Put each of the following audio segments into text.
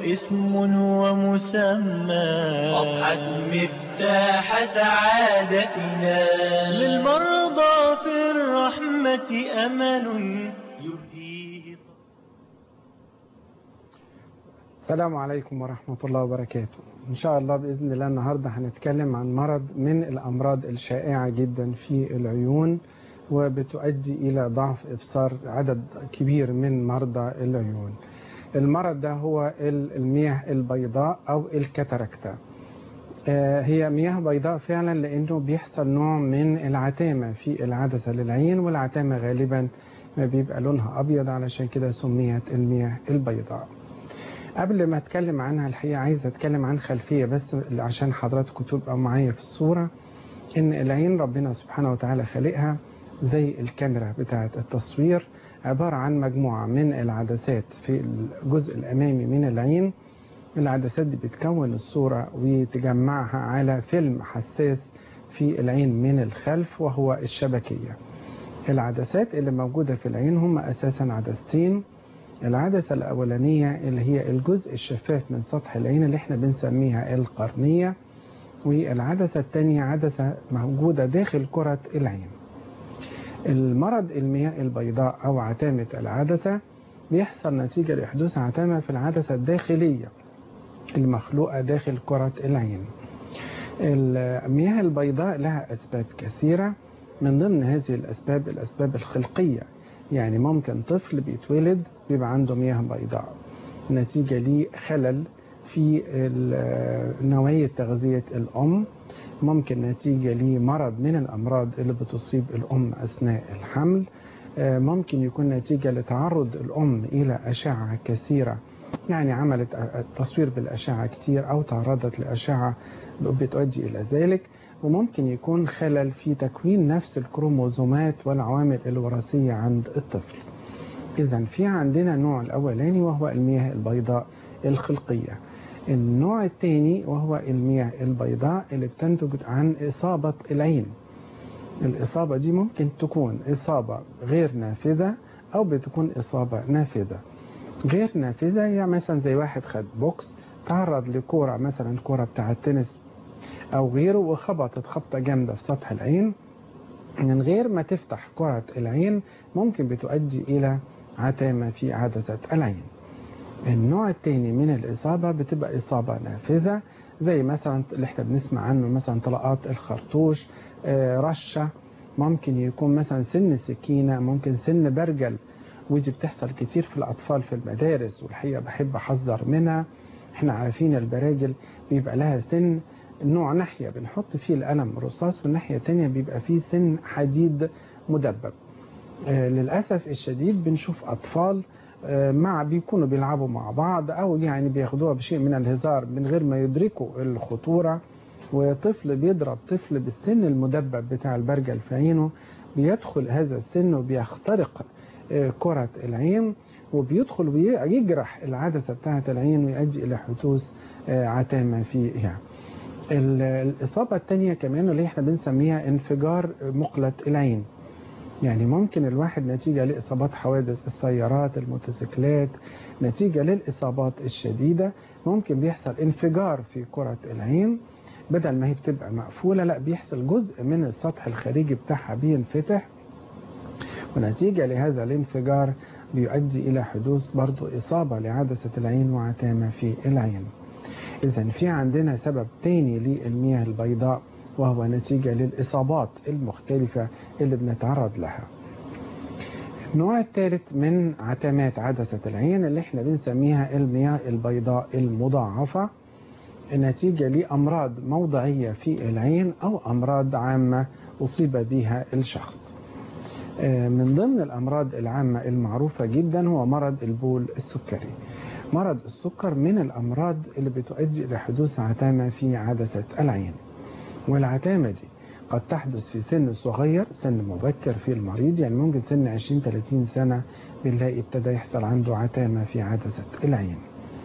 اسم ومسمى أضحت مفتاح سعادتنا للمرضى في الرحمة أمل يهديه السلام عليكم ورحمة الله وبركاته إن شاء الله بإذن الله النهاردة هنتكلم عن مرض من الأمراض الشائعة جدا في العيون وبتؤدي إلى ضعف إبصار عدد كبير من مرضى العيون المرض ده هو المياه البيضاء أو الكاتاراكتا هي مياه بيضاء فعلا لأنه بيحصل نوع من العتامة في العدسة للعين والعتامة غالبا ما بيبقى لونها أبيض علشان كده سميت المياه البيضاء قبل ما اتكلم عنها الحقيقه عايز اتكلم عن خلفيه بس عشان حضراتكم تبقى معايا في الصوره ان العين ربنا سبحانه وتعالى خالقها زي الكاميرا بتاعه التصوير عباره عن مجموعه من العدسات في الجزء الامامي من العين العدسات دي بتكون الصوره وتجمعها على فيلم حساس في العين من الخلف وهو الشبكيه العدسات اللي موجوده في العين هم اساسا عدستين العدسة الأولانية اللي هي الجزء الشفاف من سطح العين اللي احنا بنسميها القرنية والعدسة الثانية عدسة موجودة داخل كرة العين المرض المياه البيضاء أو عتامة العدسة بيحصل نتيجة لحدوث عتامة في العدسة الداخلية المخلوقة داخل كرة العين المياه البيضاء لها أسباب كثيرة من ضمن هذه الأسباب الأسباب الخلقية يعني ممكن طفل بيتولد بيبقى عنده مياه بيضاء نتيجة لخلل في نوعية تغذية الأم ممكن نتيجة لمرض من الأمراض اللي بتصيب الأم أثناء الحمل ممكن يكون نتيجة لتعرض الأم إلى أشعة كثيرة يعني عملت تصوير بالأشعة كتير أو تعرضت لأشعة بتؤدي إلى ذلك وممكن يكون خلل في تكوين نفس الكروموزومات والعوامل الوراثية عند الطفل إذا في عندنا النوع الأولاني وهو المياه البيضاء الخلقية النوع الثاني وهو المياه البيضاء اللي بتنتج عن إصابة العين الإصابة دي ممكن تكون إصابة غير نافذة أو بتكون إصابة نافذة غير نافذة يعني مثلا زي واحد خد بوكس تعرض لكورة مثلا كورة بتاعة التنس أو غيره وخبطت خبطة جامدة في سطح العين من غير ما تفتح كرة العين ممكن بتؤدي إلى عتامة في عدسة العين النوع الثاني من الإصابة بتبقى إصابة نافذة زي مثلا اللي احنا بنسمع عنه مثلا طلقات الخرطوش رشة ممكن يكون مثلا سن سكينة ممكن سن برجل ودي بتحصل كتير في الأطفال في المدارس والحقيقة بحب أحذر منها احنا عارفين البراجل بيبقى لها سن نوع ناحية بنحط فيه القلم رصاص والناحية التانية بيبقى فيه سن حديد مدبب آه للأسف الشديد بنشوف أطفال آه مع بيكونوا بيلعبوا مع بعض أو يعني بياخدوها بشيء من الهزار من غير ما يدركوا الخطورة وطفل بيضرب طفل بالسن المدبب بتاع البرجل في عينه بيدخل هذا السن وبيخترق آه كرة العين وبيدخل ويجرح العدسة بتاعة العين ويؤدي إلى حدوث عتامة فيها الإصابة الثانية كمان اللي احنا بنسميها انفجار مقلة العين يعني ممكن الواحد نتيجة لإصابات حوادث السيارات الموتوسيكلات نتيجة للإصابات الشديدة ممكن بيحصل انفجار في كرة العين بدل ما هي بتبقى مقفولة لا بيحصل جزء من السطح الخارجي بتاعها بينفتح ونتيجة لهذا الانفجار بيؤدي إلى حدوث برضو إصابة لعدسة العين وعتامة في العين إذا في عندنا سبب تاني للمياه البيضاء وهو نتيجة للإصابات المختلفة اللي بنتعرض لها النوع الثالث من عتمات عدسة العين اللي احنا بنسميها المياه البيضاء المضاعفة نتيجة لأمراض موضعية في العين أو أمراض عامة أصيب بها الشخص من ضمن الأمراض العامة المعروفة جدا هو مرض البول السكري مرض السكر من الأمراض اللي بتؤدي إلى حدوث عتامة في عدسة العين والعتامة دي قد تحدث في سن صغير سن مبكر في المريض يعني ممكن سن 20-30 سنة بنلاقي ابتدى يحصل عنده عتامة في عدسة العين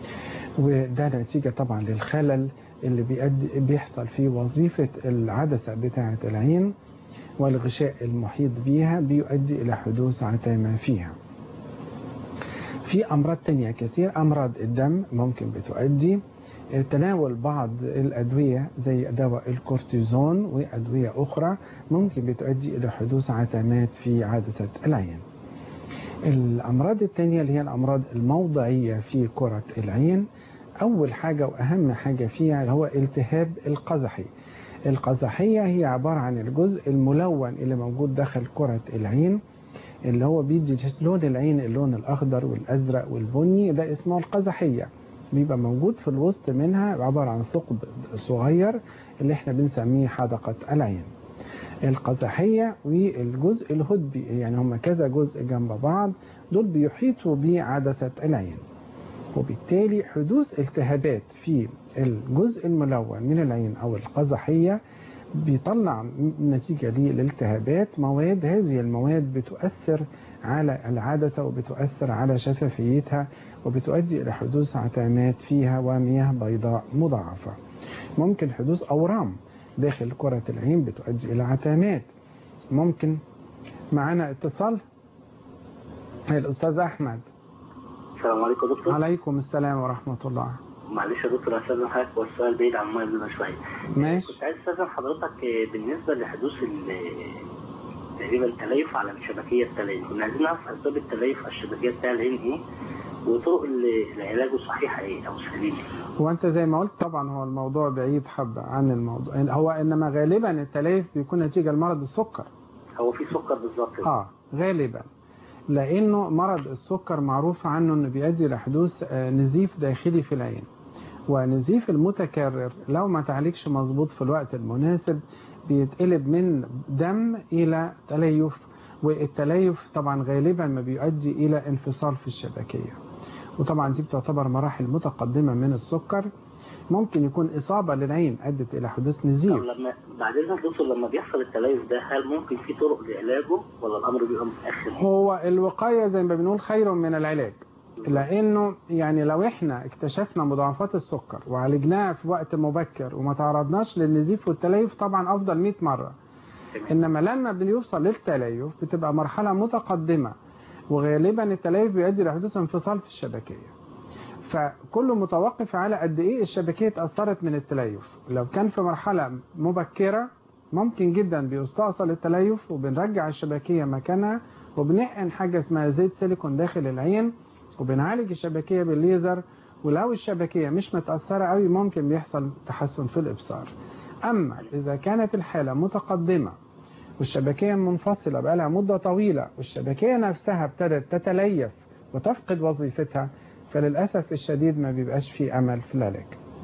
وده نتيجة طبعا للخلل اللي بيؤدي بيحصل في وظيفة العدسة بتاعة العين والغشاء المحيط بيها بيؤدي إلى حدوث عتامة فيها في أمراض تانية كثير أمراض الدم ممكن بتؤدي تناول بعض الأدوية زي دواء الكورتيزون وأدوية أخرى ممكن بتؤدي إلى حدوث عتمات في عدسة العين الأمراض التانية اللي هي الأمراض الموضعية في كرة العين أول حاجة وأهم حاجة فيها هو التهاب القزحي القزحية هي عبارة عن الجزء الملون اللي موجود داخل كرة العين اللي هو بيدي لون العين اللون الأخضر والأزرق والبني ده اسمه القزحية بيبقى موجود في الوسط منها عبارة عن ثقب صغير اللي احنا بنسميه حدقة العين القزحية والجزء الهدبي يعني هم كذا جزء جنب بعض دول بيحيطوا بعدسة العين وبالتالي حدوث التهابات في الجزء الملون من العين أو القزحية بيطلع نتيجة للالتهابات مواد هذه المواد بتؤثر على العدسة وبتؤثر على شفافيتها وبتؤدي إلى حدوث عتامات فيها ومياه بيضاء مضاعفة ممكن حدوث أورام داخل كرة العين بتؤدي إلى عتامات ممكن معنا اتصال الأستاذ أحمد السلام عليكم يا دكتور عليكم السلام ورحمة الله معلش يا دكتور هستاذن حضرتك والسؤال بعيد عن الموضوع شويه ماشي كنت عايز استاذن حضرتك بالنسبه لحدوث ال- تقريبا تليف على الشبكيه التليف كنا عايزين نعرف اسباب التليف على الشبكيه بتاع العين ايه وطرق ال- العلاج الصحيحه ايه او السليمه هو انت زي ما قلت طبعا هو الموضوع بعيد حبة عن الموضوع هو انما غالبا التليف بيكون نتيجة لمرض السكر هو في سكر بالظبط اه غالبا لانه مرض السكر معروف عنه انه بيؤدي لحدوث آه، نزيف داخلي في العين ونزيف المتكرر لو ما تعالجش مظبوط في الوقت المناسب بيتقلب من دم الى تليف والتليف طبعا غالبا ما بيؤدي الى انفصال في الشبكيه وطبعا دي بتعتبر مراحل متقدمه من السكر ممكن يكون اصابه للعين ادت الى حدوث طب نزيف لما بعد اذنك يا دكتور لما بيحصل التليف ده هل ممكن في طرق لعلاجه ولا الامر بيبقى متاخر؟ هو الوقاية زي ما بنقول خير من العلاج لأنه يعني لو احنا اكتشفنا مضاعفات السكر وعالجناها في وقت مبكر وما تعرضناش للنزيف والتليف طبعا أفضل 100 مرة تمام. إنما لما بيوصل للتليف بتبقى مرحلة متقدمة وغالبا التليف بيؤدي لحدوث انفصال في الشبكية فكله متوقف على قد ايه الشبكية اتأثرت من التليف لو كان في مرحلة مبكرة ممكن جدا بيستأصل التليف وبنرجع الشبكية مكانها وبنحقن حاجة اسمها زيت سيليكون داخل العين وبنعالج الشبكية بالليزر ولو الشبكية مش متأثرة قوي ممكن بيحصل تحسن في الإبصار أما إذا كانت الحالة متقدمة والشبكية منفصلة بقالها مدة طويلة والشبكية نفسها ابتدت تتليف وتفقد وظيفتها فللأسف الشديد ما بيبقاش في أمل في العلاج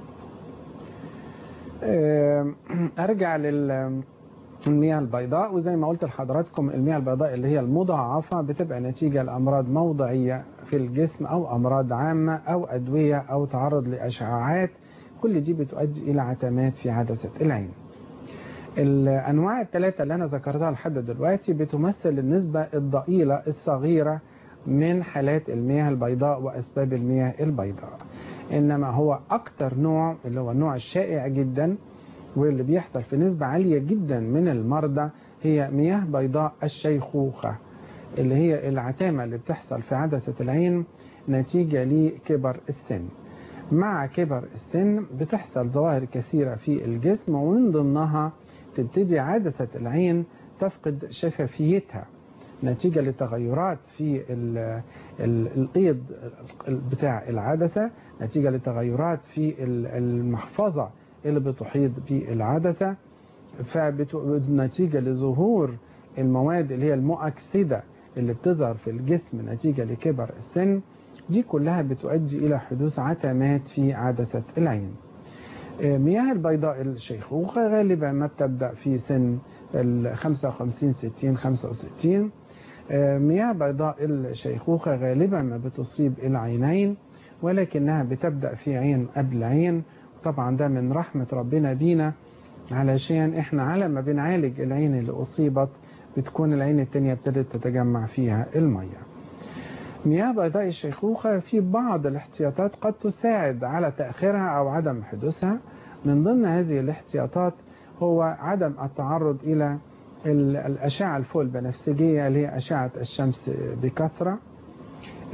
آم، أرجع للمياه البيضاء وزي ما قلت لحضراتكم المياه البيضاء اللي هي المضاعفة بتبقى نتيجة لأمراض موضعية في الجسم أو أمراض عامة أو أدوية أو تعرض لأشعاعات كل دي بتؤدي إلى عتمات في عدسة العين الأنواع الثلاثة اللي أنا ذكرتها لحد دلوقتي بتمثل النسبة الضئيلة الصغيرة من حالات المياه البيضاء وأسباب المياه البيضاء إنما هو أكتر نوع اللي هو النوع الشائع جدا واللي بيحصل في نسبة عالية جدا من المرضى هي مياه بيضاء الشيخوخة اللي هي العتامة اللي بتحصل في عدسة العين نتيجة لكبر السن مع كبر السن بتحصل ظواهر كثيرة في الجسم ومن ضمنها تبتدي عدسة العين تفقد شفافيتها نتيجة لتغيرات في ال ال القيد بتاع العدسة نتيجة لتغيرات في ال- المحفظة اللي بتحيط بالعدسة فنتيجة لظهور المواد اللي هي المؤكسدة اللي بتظهر في الجسم نتيجة لكبر السن دي كلها بتؤدي إلى حدوث عتمات في عدسة العين مياه البيضاء الشيخوخة غالبا ما بتبدأ في سن ال 55 60 65 مياه بيضاء الشيخوخة غالبا ما بتصيب العينين ولكنها بتبدأ في عين قبل عين طبعا ده من رحمة ربنا بينا علشان احنا على ما بنعالج العين اللي أصيبت بتكون العين التانية ابتدت تتجمع فيها المية مياه بيضاء الشيخوخة في بعض الاحتياطات قد تساعد على تأخيرها أو عدم حدوثها من ضمن هذه الاحتياطات هو عدم التعرض إلى ال- الأشعة الفوق البنفسجية اللي هي أشعة الشمس بكثرة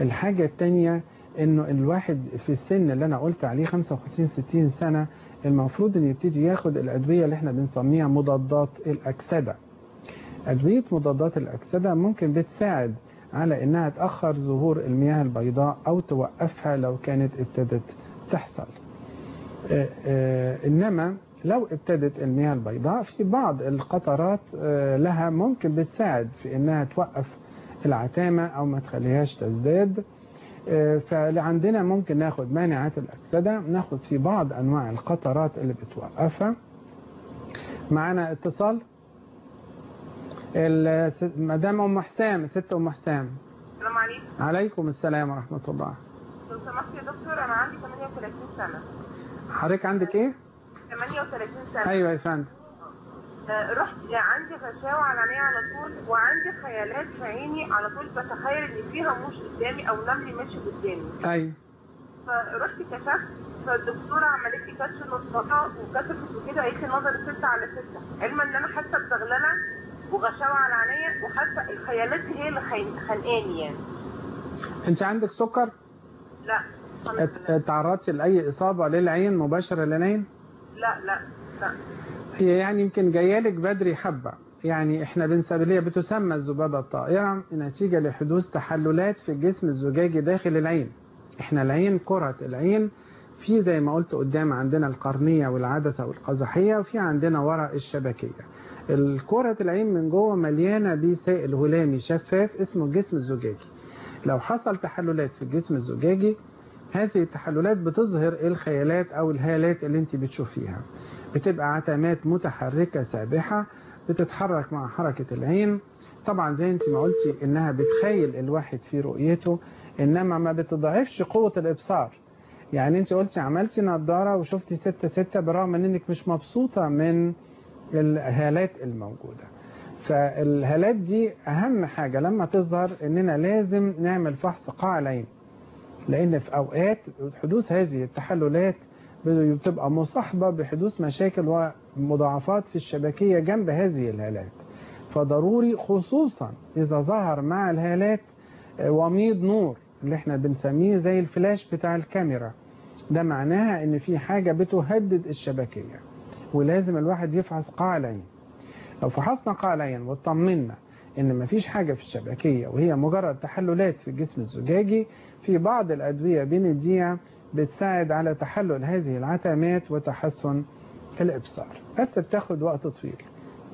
الحاجة التانية انه الواحد في السن اللي انا قلت عليه 55 60 سنة المفروض ان يبتدي ياخد الادوية اللي احنا بنسميها مضادات الاكسدة ادوية مضادات الاكسدة ممكن بتساعد على انها تأخر ظهور المياه البيضاء او توقفها لو كانت ابتدت تحصل آه، آه، انما لو ابتدت المياه البيضاء في بعض القطرات آه، لها ممكن بتساعد في انها توقف العتامة او ما تخليهاش تزداد آه، فعندنا ممكن ناخد مانعات الأكسدة ناخد في بعض أنواع القطرات اللي بتوقفها معنا اتصال الس- مدام أم حسام ست أم حسام السلام عليكم عليكم السلام ورحمة الله لو سمحت يا دكتور انا عندي 38 سنه حضرتك عندك ايه؟ 38 سنه ايوه يا فندم آه، رحت يعني عندي غشاوه على عيني على طول وعندي خيالات في عيني على طول بتخيل ان فيها موش قدامي او نمل ماشي قدامي ايوه فرحت كشفت فالدكتوره عملت لي كشف نصفها وكشفت وكده قالت لي نظر 6 على 6 علما ان انا حاسه بزغلله وغشاوه على عينيا وحاسه الخيالات دي هي اللي خين- خانقاني يعني انت عندك سكر؟ لا الحمد ات- لله. اتعرضت لأي إصابة للعين مباشرة للعين؟ لا لا لا هي يعني يمكن جايالك بدري حبة يعني احنا بنسمي اللي هي بتسمى الذبابة الطائرة نتيجة لحدوث تحللات في الجسم الزجاجي داخل العين احنا العين كرة العين في زي ما قلت قدام عندنا القرنية والعدسة والقزحية وفي عندنا ورق الشبكية الكرة العين من جوه مليانة بسائل هلامي شفاف اسمه الجسم الزجاجي لو حصل تحللات في الجسم الزجاجي هذه التحللات بتظهر الخيالات او الهالات اللي انت بتشوفيها بتبقى عتمات متحركة سابحة بتتحرك مع حركة العين طبعا زي انت ما قلتي انها بتخيل الواحد في رؤيته انما ما بتضعفش قوة الابصار يعني انت قلتي عملتي نظارة وشفتي ستة ستة بالرغم ان انك مش مبسوطة من الهالات الموجودة فالهالات دي اهم حاجة لما تظهر اننا لازم نعمل فحص قاع العين لان في اوقات حدوث هذه التحللات بتبقى مصاحبة بحدوث مشاكل ومضاعفات في الشبكية جنب هذه الهالات فضروري خصوصا إذا ظهر مع الهالات وميض نور اللي احنا بنسميه زي الفلاش بتاع الكاميرا ده معناها ان في حاجة بتهدد الشبكية ولازم الواحد يفحص قاع العين لو فحصنا قاع العين واطمنا ان مفيش حاجة في الشبكية وهي مجرد تحللات في الجسم الزجاجي في بعض الأدوية بنديها بتساعد على تحلل هذه العتمات وتحسن الإبصار بس بتاخد وقت طويل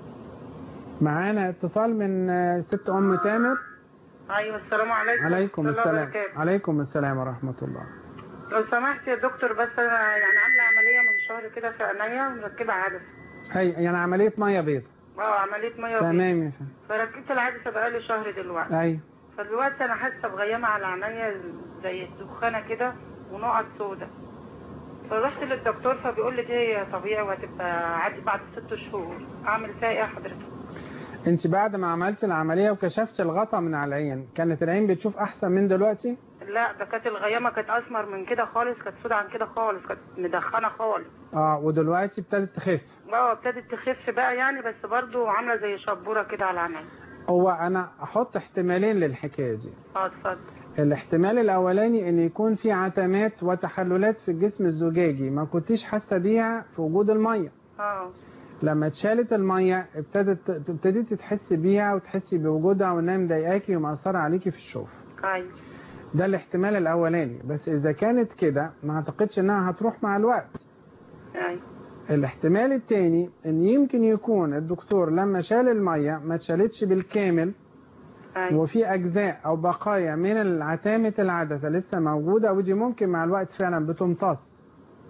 معانا اتصال من آه، ست أم تامر ايوه السلام عليكم عليكم ورحمة الله السلام وبركاته. عليكم السلام ورحمة الله لو سمحت يا دكتور بس انا يعني عامله عمليه من شهر كده في عينيا ومركبه عدسه هي يعني عملية مية بيض اه عمليه ميه وبيض. تمام يا فندم فركبت العدسه بقالي شهر دلوقتي أيوة فدلوقتي انا حاسه بغيامه على عينيا زي الدخانه كده ونقط سودا فرحت للدكتور فبيقول لي دي طبيعي وهتبقى عادي بعد ست شهور اعمل فيها ايه يا حضرتك انت بعد ما عملت العملية وكشفت الغطا من على العين كانت العين بتشوف أحسن من دلوقتي لا ده كانت الغيامه كانت اسمر من كده خالص كانت سودا عن كده خالص كانت مدخنه خالص اه ودلوقتي ابتدت تخف اه ابتدت تخف بقى يعني بس برضو عامله زي شبوره كده على عينيا هو أنا أحط احتمالين للحكاية دي اه اتفضل الاحتمال الأولاني إن يكون في عتمات وتحللات في الجسم الزجاجي ما كنتيش حاسة بيها في وجود المية اه لما اتشالت المية ابتدت ابتديتي تحسي بيها وتحسي بوجودها وانها مضايقاكي ومأثرة عليكي في الشوف ايوه ده الاحتمال الأولاني بس إذا كانت كده ما أعتقدش إنها هتروح مع الوقت ايوه الاحتمال التاني إن يمكن يكون الدكتور لما شال المية ما اتشالتش بالكامل ايوه وفي أجزاء أو بقايا من العتامة العدسة لسه موجودة ودي ممكن مع الوقت فعلا بتمتص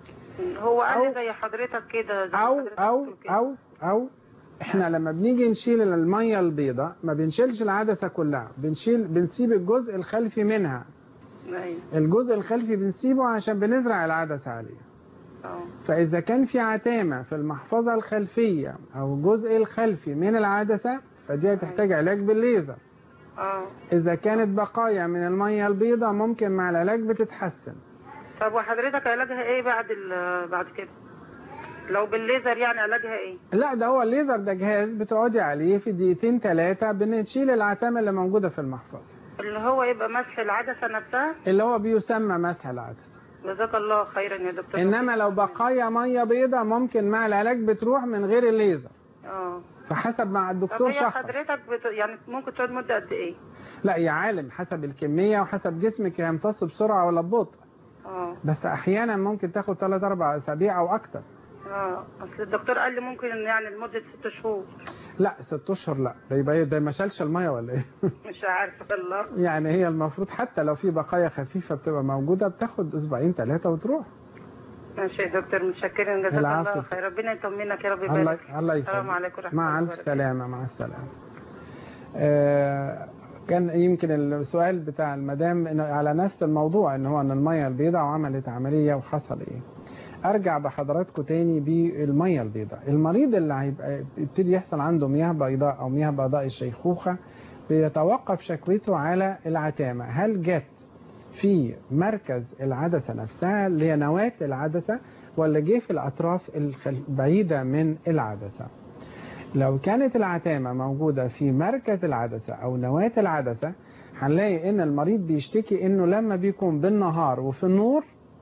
هو قال لي أو- زي حضرتك كده زي أو حضرتك أو بتقول كده. أو أو احنا لما بنيجي نشيل المية البيضاء ما بنشيلش العدسة كلها بنشيل بنسيب الجزء الخلفي منها ايوه الجزء الخلفي بنسيبه عشان بنزرع العدسة عليه اه فإذا كان في عتامة في المحفظة الخلفية أو الجزء الخلفي من العدسة فدي هتحتاج علاج بالليزر اه إذا كانت بقايا من المية البيضاء ممكن مع العلاج بتتحسن طب وحضرتك علاجها ايه بعد ال- بعد كده لو بالليزر يعني علاجها ايه لا ده هو الليزر ده جهاز بتقعدي عليه في دقيقتين ثلاثة بنشيل العتامة اللي موجودة في المحفظة اللي هو يبقى مسح العدسة نفسها اللي هو بيسمى مسح العدسة جزاك الله خيرا يا دكتور انما لو بقايا ميه بيضاء ممكن مع العلاج بتروح من غير الليزر اه فحسب مع طب الدكتور هي شخص حضرتك بت... يعني ممكن تقعد مدة قد ايه؟ لا يا عالم حسب الكميه وحسب جسمك هيمتص بسرعه ولا ببطء اه بس احيانا ممكن تاخد 3 4 اسابيع او اكتر اه اصل الدكتور قال لي ممكن يعني لمدة ست شهور لا 6 اشهر لا ده يبقى ده ما شالش الميه ولا ايه مش عارفة والله يعني هي المفروض حتى لو في بقايا خفيفه بتبقى موجوده بتاخد اسبوعين ثلاثه وتروح ماشي يا دكتور متشكرين جزاك العفو. الله خير ربنا يطمنك يا رب الله يبارك الله السلام يسلمك عليكم ورحمة مع الله الف وبركاته سلامه مع السلامه آه، كان يمكن السؤال بتاع المدام إنه على نفس الموضوع ان هو ان الميه البيضاء وعملت عمليه وحصل ايه ارجع بحضراتكم تاني بالميه البيضاء المريض اللي هيبقى يبتدي يحصل عنده مياه بيضاء او مياه بيضاء الشيخوخه بيتوقف شكوته على العتامه هل جت في مركز العدسه نفسها اللي هي نواه العدسه ولا جه في الاطراف البعيده من العدسه لو كانت العتامة موجودة في مركز العدسة أو نواة العدسة هنلاقي إن المريض بيشتكي إنه لما بيكون بالنهار وفي النور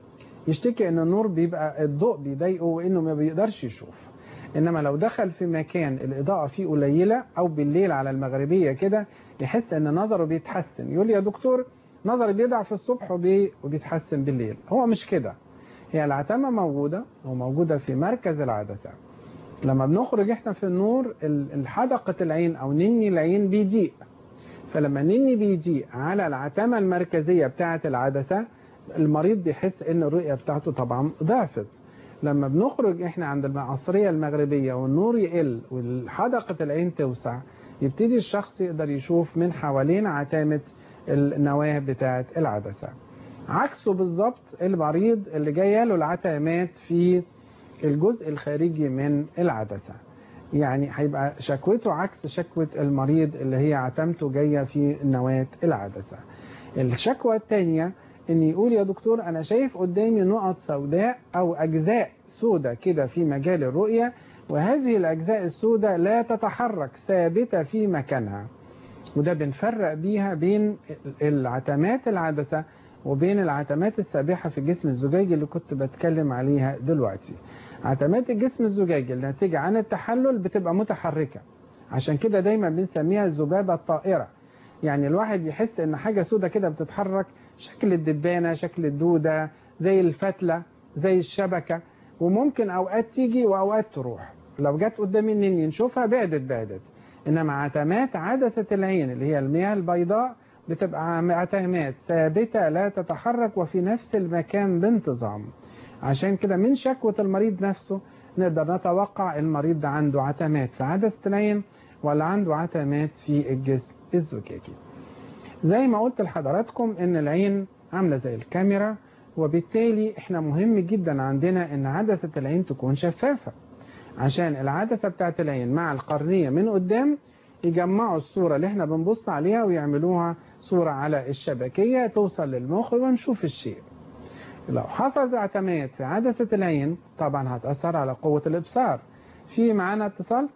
يشتكي إن النور بيبقى الضوء بيضايقه وإنه ما بيقدرش يشوف إنما لو دخل في مكان الإضاءة فيه قليلة أو بالليل على المغربية كده يحس إن نظره بيتحسن يقول لي يا دكتور نظري بيضعف الصبح وبي- وبيتحسن بالليل هو مش كده هي العتامة موجودة وموجودة في مركز العدسة لما بنخرج احنا في النور ال- الحدقة العين او نني العين بيضيق فلما نني بيضيق على العتمة المركزية بتاعة العدسة المريض بيحس ان الرؤية بتاعته طبعا ضعفت لما بنخرج احنا عند العصرية المغربية والنور يقل والحدقة العين توسع يبتدي الشخص يقدر يشوف من حوالين عتامة النواة بتاعة العدسة عكسه بالظبط المريض اللي جايه له العتمات في الجزء الخارجي من العدسة يعني هيبقى شكوته عكس شكوة المريض اللي هي عتمته جاية في نواة العدسة الشكوى الثانية ان يقول يا دكتور انا شايف قدامي نقط سوداء او اجزاء سوداء كده في مجال الرؤية وهذه الاجزاء السوداء لا تتحرك ثابتة في مكانها وده بنفرق بيها بين العتمات العدسة وبين العتمات السابحة في الجسم الزجاجي اللي كنت بتكلم عليها دلوقتي عتمات الجسم الزجاجي الناتجة عن التحلل بتبقى متحركة عشان كده دايما بنسميها الذبابة الطائرة يعني الواحد يحس ان حاجة سودة كده بتتحرك شكل الدبانة شكل الدودة زي الفتلة زي الشبكة وممكن اوقات تيجي واوقات تروح لو جت قدامي النني نشوفها بعدت بعدت انما عتمات عدسة العين اللي هي المياه البيضاء بتبقى عتمات ثابتة لا تتحرك وفي نفس المكان بانتظام عشان كده من شكوى المريض نفسه نقدر نتوقع المريض ده عنده عتمات في عدسة العين ولا عنده عتمات في الجسم الزجاجي زي ما قلت لحضراتكم ان العين عاملة زي الكاميرا وبالتالي احنا مهم جدا عندنا ان عدسة العين تكون شفافة عشان العدسة بتاعت العين مع القرنية من قدام يجمعوا الصورة اللي احنا بنبص عليها ويعملوها صورة على الشبكية توصل للمخ ونشوف الشيء لو حصلت عتمات في عدسة العين طبعا هتأثر على قوة الإبصار في معانا اتصال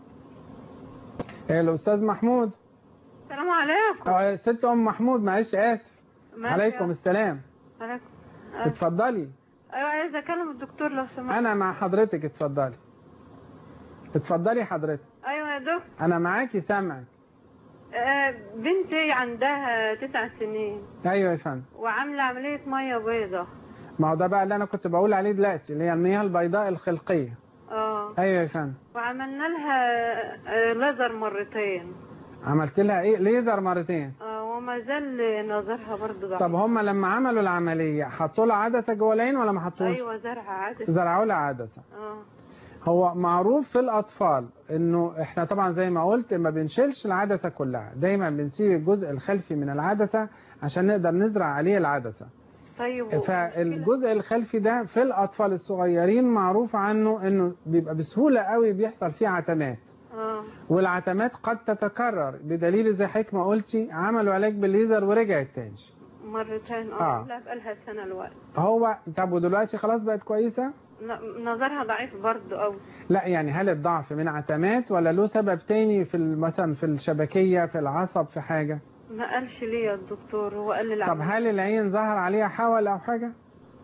الأستاذ محمود السلام عليكم آه، ست أم محمود معلش آسف ماشي. عليكم السلام عليكم اتفضلي ايوه عايزه اكلم الدكتور لو سمحت أنا مع حضرتك اتفضلي اتفضلي حضرتك ايوه يا دكتور أنا معاكي سامعك آه بنتي عندها تسع سنين أيوة يا فندم وعامله عمليه ميه بيضة ما هو ده بقى اللي أنا كنت بقول عليه دلوقتي اللي هي المياه البيضاء الخلقية اه أيوة يا فندم وعملنا لها آه ليزر مرتين عملت لها إيه ليزر مرتين اه وما زال نظرها برضه ضعيف طب هم لما عملوا العملية حطوا لها عدسة جوه العين ولا ما حطوش؟ ايوه زرعه عدسه زرعوا لها عدسة اه هو معروف في الأطفال إنه إحنا طبعا زي ما قلت ما بنشيلش العدسة كلها دايما بنسيب الجزء الخلفي من العدسة عشان نقدر نزرع عليه العدسة طيب فالجزء الخلفي ده في الأطفال الصغيرين معروف عنه إنه بيبقى بسهولة قوي بيحصل فيه عتمات اه والعتمات قد تتكرر بدليل زي حضرتك ما قلتي عملوا علاج بالليزر ورجعت تاني مرتين آه. اه لا بقالها سنه الوقت هو طب ودلوقتي خلاص بقت كويسة؟ لا، نظرها ضعيف برضه قوي لا يعني هل الضعف من عتمات ولا له سبب تاني في ال- مثلا في الشبكية في العصب في حاجة؟ ما قالش ليه الدكتور هو قال لي طب العملية. هل العين ظهر عليها حول او حاجه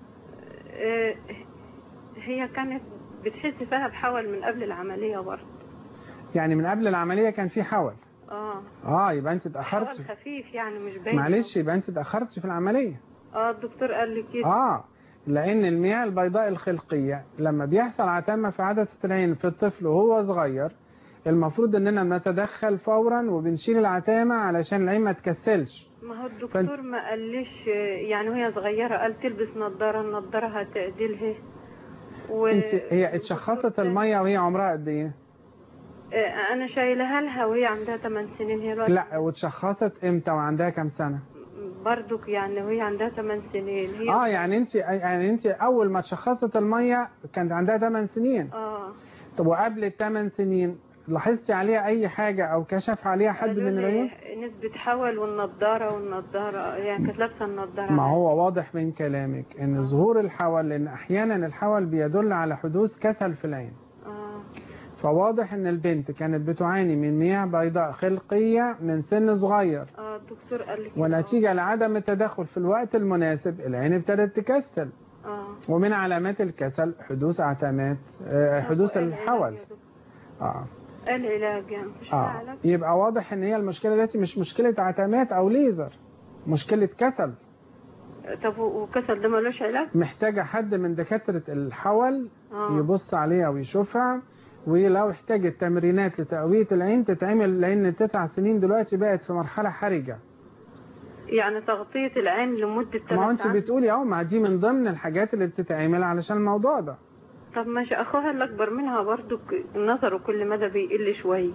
آه، هي كانت بتحس فيها بحول من قبل العملية برضه يعني من قبل العمليه كان في حول اه اه يبقى انت حول اتاخرتي خفيف يعني مش باين معلش يبقى انت اتاخرتي في العمليه اه الدكتور قال لي كده اه لان المياه البيضاء الخلقيه لما بيحصل عتمه في عدسه العين في الطفل وهو صغير المفروض اننا نتدخل فورا وبنشيل العتامه علشان العين ما تكسلش ما هو الدكتور ما قاليش آه، يعني وهي صغيرة قال تلبس نظارة النظارة هتعدلها و... انت هي اتشخصت الميه وهي عمرها قد ايه آه، انا شايلها لها وهي عندها 8 سنين هي الوقت لا واتشخصت امتى وعندها كام سنه برضك يعني وهي عندها 8 سنين هي اه يعني انت يعني انت اول ما اتشخصت الميه كانت عندها 8 سنين اه طب وقبل الثمان سنين لاحظتي عليها اي حاجه او كشف عليها حد قالوا من لي العيون نسبة حول والنضارة والنضارة يعني كانت لابسة النضارة ما هو واضح من كلامك ان ظهور الحول لان احيانا الحول بيدل على حدوث كسل في العين اه فواضح ان البنت كانت بتعاني من مياه بيضاء خلقيه من سن صغير اه الدكتور قال لي كده. ونتيجه لعدم التدخل في الوقت المناسب العين ابتدت تكسل اه ومن علامات الكسل حدوث عتمات آه، حدوث طب الحول العلاج يا دكتور؟ اه العلاج يعني مش اه علاج يبقى واضح ان هي المشكله دلوقتي مش مشكله عتمات او ليزر مشكله كسل طب و- وكسل ده ملوش علاج محتاجه حد من دكاتره الحول اه يبص عليها ويشوفها ولو احتاجت تمرينات لتقويه العين تتعمل لان التسع سنين دلوقتي بقت في مرحله حرجه يعني تغطية العين لمدة ما هو ثلاث انت ساعات بتقولي اهو ما دي من ضمن الحاجات اللي بتتعمل علشان الموضوع ده طب ماشي اخوها اللي اكبر منها برضو ك- نظره كل مدى بيقل شوية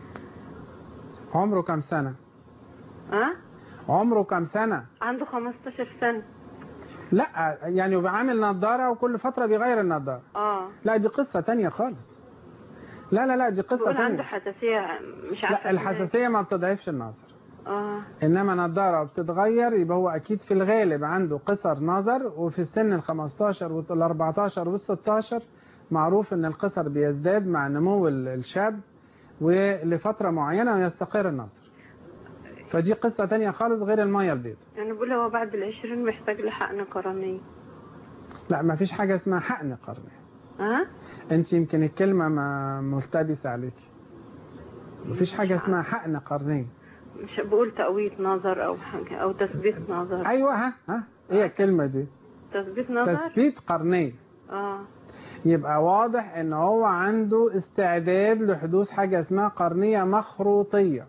عمره كام سنه ها عمره كام سنه عنده 15 سنة لا يعني يبقى عامل نظاره وكل فتره بيغير النظاره اه لا دي قصه تانية خالص لا لا لا دي قصه بيقول عنده تانية حساسية مش عارفة لا الحساسيه ما بتضعفش النظر اه انما نظاره بتتغير يبقى هو اكيد في الغالب عنده قصر نظر وفي السن ال 15 وال 14 وال 16 معروف ان القصر بيزداد مع نمو ال- الشاب ولفتره معينه ويستقر النظر فدي قصه تانية خالص غير الميه البيضاء يعني بقول هو بعد العشرين محتاج لحقن قرنية لا ما فيش حاجه اسمها حقن قرني ها انت يمكن الكلمه ما ملتبسه عليكي ما فيش حاجه اسمها حقن قرنيه مش بقول تقوية نظر او حاجة او تثبيت نظر ايوه ها ها ايه الكلمه دي تثبيت نظر تثبيت قرنيه اه يبقى واضح ان هو عنده استعداد لحدوث حاجة اسمها قرنية مخروطية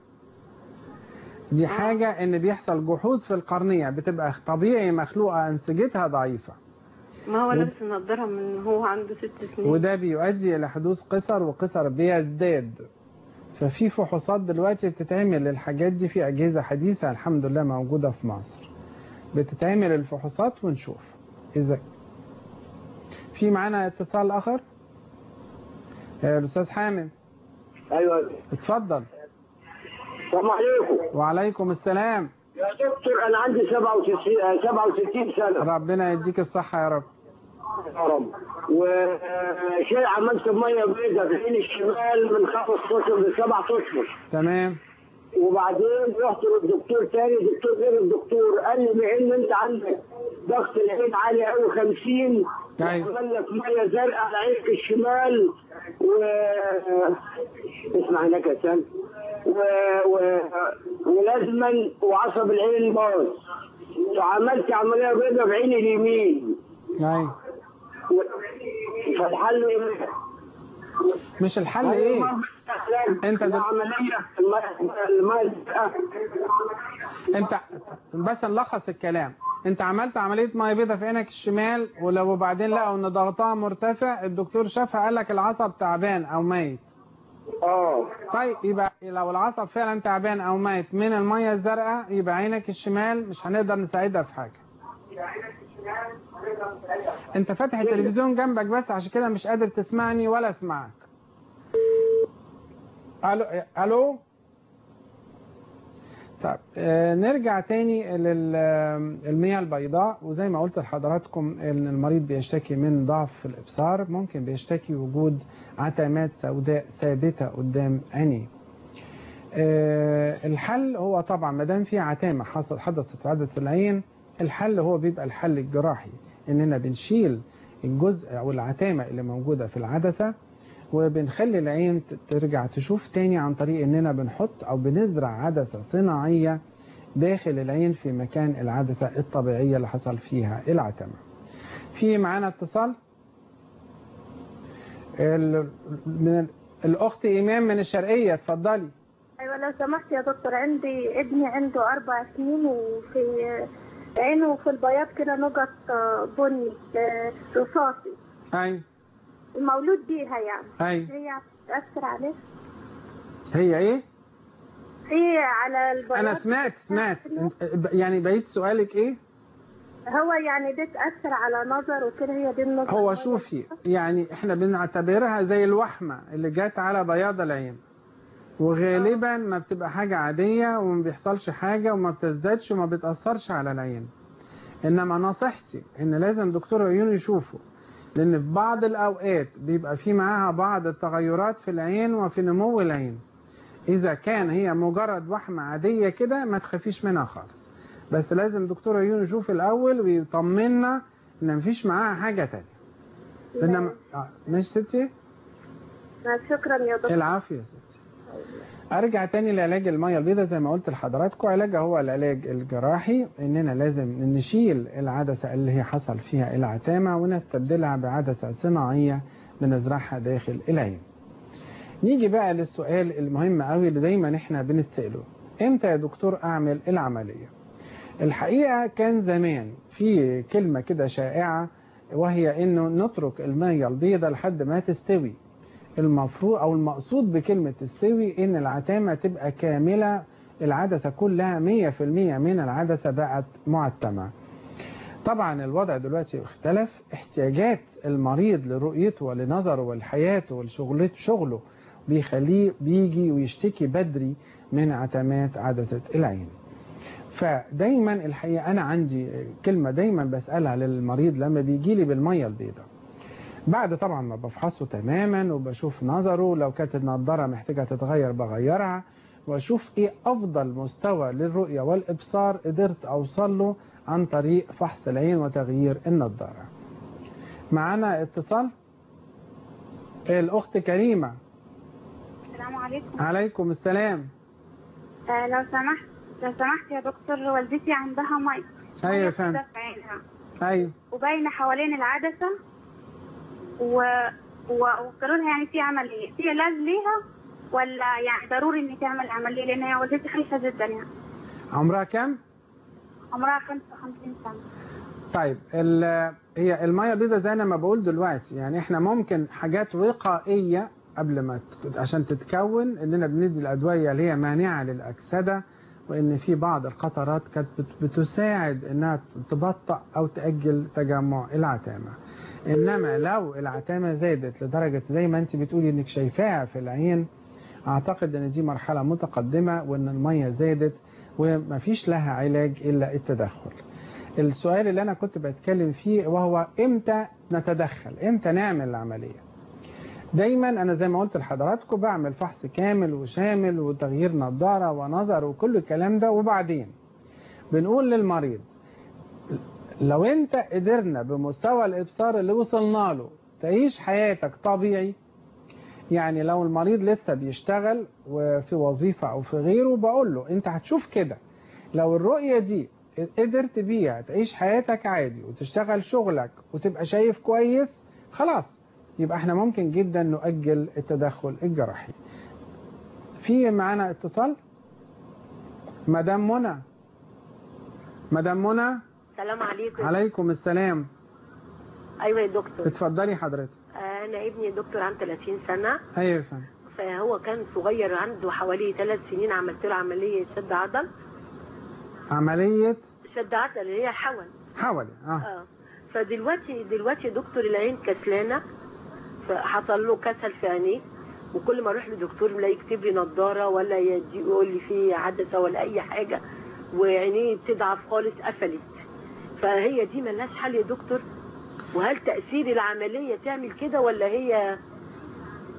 دي حاجة ان بيحصل جحوظ في القرنية بتبقى طبيعي مخلوقة انسجتها ضعيفة ما هو ود- لابس النضارة من هو عنده ست سنين وده بيؤدي الى حدوث قصر وقصر بيزداد ففي فحوصات دلوقتي بتتعمل للحاجات دي في اجهزة حديثة الحمد لله موجودة في مصر بتتعمل الفحوصات ونشوف اذا في معانا اتصال اخر آه، الاستاذ حامد ايوه اتفضل السلام عليكم وعليكم السلام يا دكتور انا عندي 67 آه، 67 سنه ربنا يديك الصحة يا رب يا رب وشيء عملت ميه بيضاء في العين الشمال من خمس اشهر لسبع اشهر تمام وبعدين رحت للدكتور تاني دكتور غير الدكتور قال لي بما ان انت عندك ضغط العين عالي قوي 50 أيوة. عمل لك ميه زرقاء على عينك الشمال و اسمع هناك يا سام و... و... ولازما وعصب العين باظ فعملت عمليه بيضاء بعيني اليمين ايوه و... فالحل ايه؟ مش الحل ايه انت دل... العمليه الميه الميه الزرقاء انت بس نلخص الكلام انت عملت عملية مية بيضاء في عينك الشمال ولو بعدين لقوا ان ضغطها مرتفع الدكتور شافها قال لك العصب تعبان او ميت اه طيب يبقى لو العصب فعلا تعبان او ميت من المية الزرقاء يبقى عينك الشمال مش هنقدر نساعدها في حاجة انت فاتح التلفزيون جنبك بس عشان كده مش قادر تسمعني ولا اسمعك الو الو طيب آه، نرجع تاني للمياه البيضاء وزي ما قلت لحضراتكم ان المريض بيشتكي من ضعف في الابصار ممكن بيشتكي وجود عتمات سوداء ثابته قدام عينيه آه، الحل هو طبعا ما دام في عتامه حصل حدثت في عدسه العين الحل هو بيبقى الحل الجراحي اننا بنشيل الجزء او العتامه اللي موجوده في العدسه وبنخلي العين ت- ترجع تشوف تاني عن طريق اننا بنحط او بنزرع عدسه صناعيه داخل العين في مكان العدسه الطبيعيه اللي حصل فيها العتامه. في معانا اتصال ال- من ال- الاخت ايمان من الشرقيه اتفضلي. ايوه لو سمحت يا دكتور عندي ابني عنده اربع سنين وفي عينه في البياض كده نقط آه، بني آه، رصاصي ايوه المولود بيها يعني ايوه هي بتأثر عليه هي ايه؟ هي على البياض انا سمعت سمعت يعني بقيت سؤالك ايه؟ هو يعني دي تأثر على نظر وكده هي دي النقطة هو شوفي يعني احنا بنعتبرها زي الوحمة اللي جت على بياض العين وغالبا ما بتبقى حاجة عادية وما بيحصلش حاجة وما بتزدادش وما بتأثرش على العين انما نصيحتي ان لازم دكتور عيون يشوفه لان في بعض الاوقات بيبقى في معاها بعض التغيرات في العين وفي نمو العين اذا كان هي مجرد وحمة عادية كده ما تخافيش منها خالص بس لازم دكتور عيون يشوف الاول ويطمنا ان مفيش معاها حاجة تانية انما آه، مش ستي شكرا يا دكتور العافية يا ستي ارجع تاني لعلاج المية البيضاء زي ما قلت لحضراتكم علاجها هو العلاج الجراحي اننا لازم نشيل العدسة اللي هي حصل فيها العتامة ونستبدلها بعدسة صناعية بنزرعها داخل العين نيجي بقى للسؤال المهم قوي اللي دايما احنا بنتسأله امتى يا دكتور اعمل العملية الحقيقة كان زمان في كلمة كده شائعة وهي انه نترك المية البيضاء لحد ما تستوي المفروض او المقصود بكلمة تستوي ان العتامة تبقى كاملة العدسة كلها 100% من العدسة بقت معتمة طبعا الوضع دلوقتي اختلف احتياجات المريض لرؤيته ولنظره ولحياته ولشغلته شغله بيخليه بيجي ويشتكي بدري من عتمات عدسة العين فدايما الحقيقة أنا عندي كلمة دايما بسألها للمريض لما بيجي لي بالمية البيضاء بعد طبعا ما بفحصه تماما وبشوف نظره لو كانت النضارة محتاجة تتغير بغيرها واشوف ايه افضل مستوى للرؤية والابصار قدرت اوصل له عن طريق فحص العين وتغيير النضارة معانا اتصال الاخت كريمة السلام عليكم عليكم السلام آه لو سمحت لو سمحت يا دكتور والدتي عندها مي ايوه يا مية فندم كده في عينها ايوه وباينة حوالين العدسة و... و... وقالوا لها يعني في عملية في علاج ليها ولا يعني ضروري ان تعمل عملية لان هي والدتي خايفة جدا يعني عمرها كام عمرها 55 سنة طيب ال- هي الميه البيضاء زي انا ما بقول دلوقتي يعني احنا ممكن حاجات وقائيه قبل ما ت- عشان تتكون اننا بندي الادويه اللي هي مانعه للاكسده وان في بعض القطرات كانت بت- بتساعد انها تبطأ او تاجل تجمع العتامه انما لو العتامه زادت لدرجه زي ما انت بتقولي انك شايفاها في العين اعتقد ان دي مرحله متقدمه وان الميه زادت ومفيش لها علاج الا التدخل السؤال اللي انا كنت بتكلم فيه وهو امتى نتدخل امتى نعمل العمليه دايما انا زي ما قلت لحضراتكم بعمل فحص كامل وشامل وتغيير نظاره ونظر وكل الكلام ده وبعدين بنقول للمريض لو انت قدرنا بمستوى الابصار اللي وصلنا له تعيش حياتك طبيعي يعني لو المريض لسه بيشتغل وفي وظيفة او في غيره بقول له انت هتشوف كده لو الرؤية دي قدرت بيها تعيش حياتك عادي وتشتغل شغلك وتبقى شايف كويس خلاص يبقى احنا ممكن جدا نؤجل التدخل الجراحي في معانا اتصال مدام منى مدام منى السلام عليكم عليكم السلام ايوه يا دكتور اتفضلي حضرتك انا ابني دكتور عنده 30 سنه ايوه يا فندم فهو كان صغير عنده حوالي ثلاث سنين عملت له عمليه شد عضل عملية شد عضل اللي هي حول حولي اه اه فدلوقتي دلوقتي دكتور العين كسلانه فحصل له كسل في عينيه وكل ما اروح لدكتور لا يكتب لي نظاره ولا يدي يقول لي في عدسه ولا اي حاجه وعينيه بتضعف خالص قفلت فهي دي ملهاش حل يا دكتور وهل تأثير العملية تعمل كده ولا هي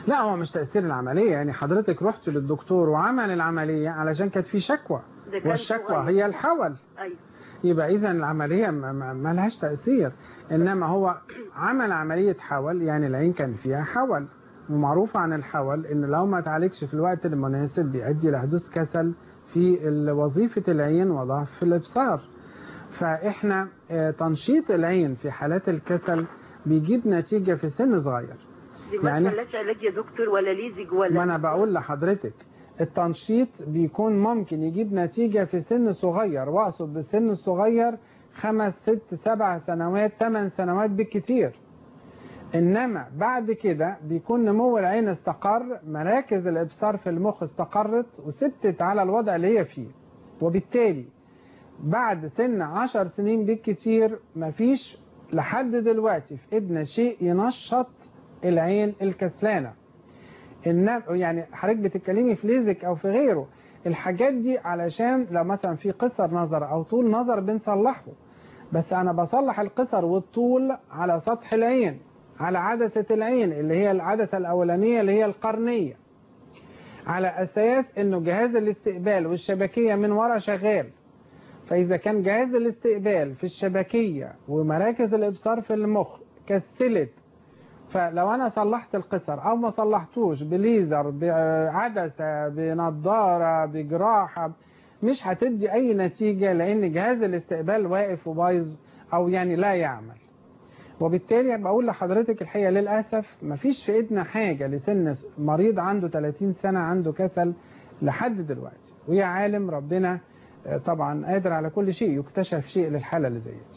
لا هو مش تأثير العملية يعني حضرتك رحت للدكتور وعمل العملية علشان كانت في شكوى ده كان والشكوى صغير. هي الحول ايوه يبقى إذا العملية ما- ما ما لهاش تأثير إنما هو عمل عملية حول يعني العين كان فيها حول ومعروف عن الحول إن لو ما تعالجش في الوقت المناسب بيؤدي لحدوث كسل في ال- وظيفة العين وضعف في الإبصار فإحنا آه، تنشيط العين في حالات الكسل بيجيب نتيجة في سن صغير دي ما يعني- يعني... علاج يا دكتور ولا ليزك ولا ما انا بقول لحضرتك التنشيط بيكون ممكن يجيب نتيجة في سن صغير واقصد بالسن الصغير خمس ست سبع سنوات ثمان سنوات بالكتير انما بعد كده بيكون نمو العين استقر مراكز الابصار في المخ استقرت وثبتت على الوضع اللي هي فيه وبالتالي بعد سن عشر سنين بالكتير مفيش لحد دلوقتي في ايدنا شيء ينشط العين الكسلانه النم يعني حضرتك بتتكلمي في ليزك او في غيره الحاجات دي علشان لو مثلا في قصر نظر او طول نظر بنصلحه بس انا بصلح القصر والطول على سطح العين على عدسة العين اللي هي العدسة الاولانية اللي هي القرنية على اساس انه جهاز الاستقبال والشبكية من ورا شغال فاذا كان جهاز الاستقبال في الشبكية ومراكز الابصار في المخ كسلت فلو انا صلحت القصر او ما صلحتوش بليزر بعدسة بنضارة بجراحة مش هتدي اي نتيجة لان جهاز الاستقبال واقف وبايظ او يعني لا يعمل وبالتالي بقول لحضرتك الحقيقة للأسف مفيش في ايدنا حاجة لسن مريض عنده 30 سنة عنده كسل لحد دلوقتي ويا عالم ربنا آه، طبعا قادر على كل شيء يكتشف شيء للحالة اللي زي دي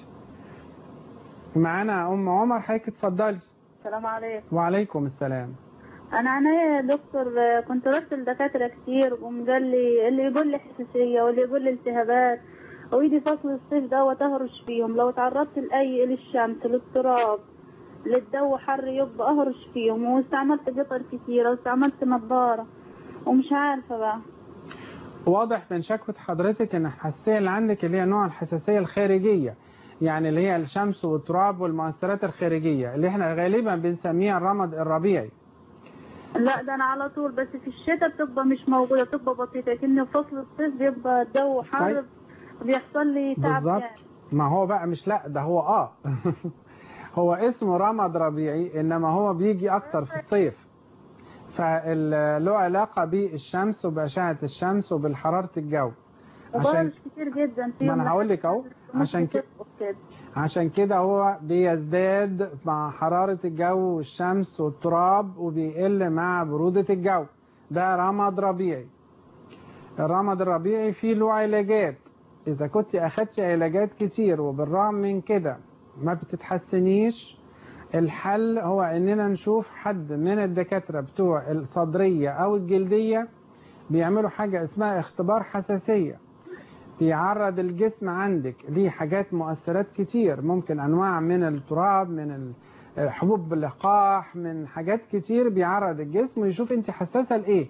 معانا ام عمر حضرتك اتفضلي السلام عليكم وعليكم السلام انا عينيا يا دكتور آه، كنت رحت لدكاتره كتير وقام قال لي اللي يقول لي حساسيه واللي يقول لي التهابات ويجي فصل الصيف دوت اهرش فيهم لو تعرضت لاي للشمس للتراب للجو حر يبقى اهرش فيهم واستعملت قطر كتيره واستعملت نظاره ومش عارفه بقى واضح من شكوى حضرتك ان الحساسيه اللي عندك اللي هي نوع الحساسيه الخارجيه يعني اللي هي الشمس والتراب والمؤثرات الخارجيه اللي احنا غالبا بنسميها الرمد الربيعي لا ده انا على طول بس في الشتاء بتبقى مش موجوده بتبقى بسيطه لكن في فصل الصيف بيبقى الجو حر طيب. بيحصل لي تعب بالظبط جامد. ما هو بقى مش لا ده هو اه هو اسمه رمد ربيعي انما هو بيجي اكتر في الصيف فله علاقة بالشمس وبأشعة الشمس وبالحرارة الجو عشان وبرد كتير جدا ما انا هقول لك اهو عشان كده عشان كده هو بيزداد مع حرارة الجو والشمس والتراب وبيقل مع برودة الجو ده رمد ربيعي الرمد الربيعي فيه له علاجات إذا كنت أخدت علاجات كتير وبالرغم من كده ما بتتحسنيش الحل هو إننا نشوف حد من الدكاترة بتوع الصدرية أو الجلدية بيعملوا حاجة اسمها اختبار حساسية بيعرض الجسم عندك ليه حاجات مؤثرات كتير ممكن أنواع من التراب من ال- حبوب اللقاح من حاجات كتير بيعرض الجسم ويشوف انت حساسة لإيه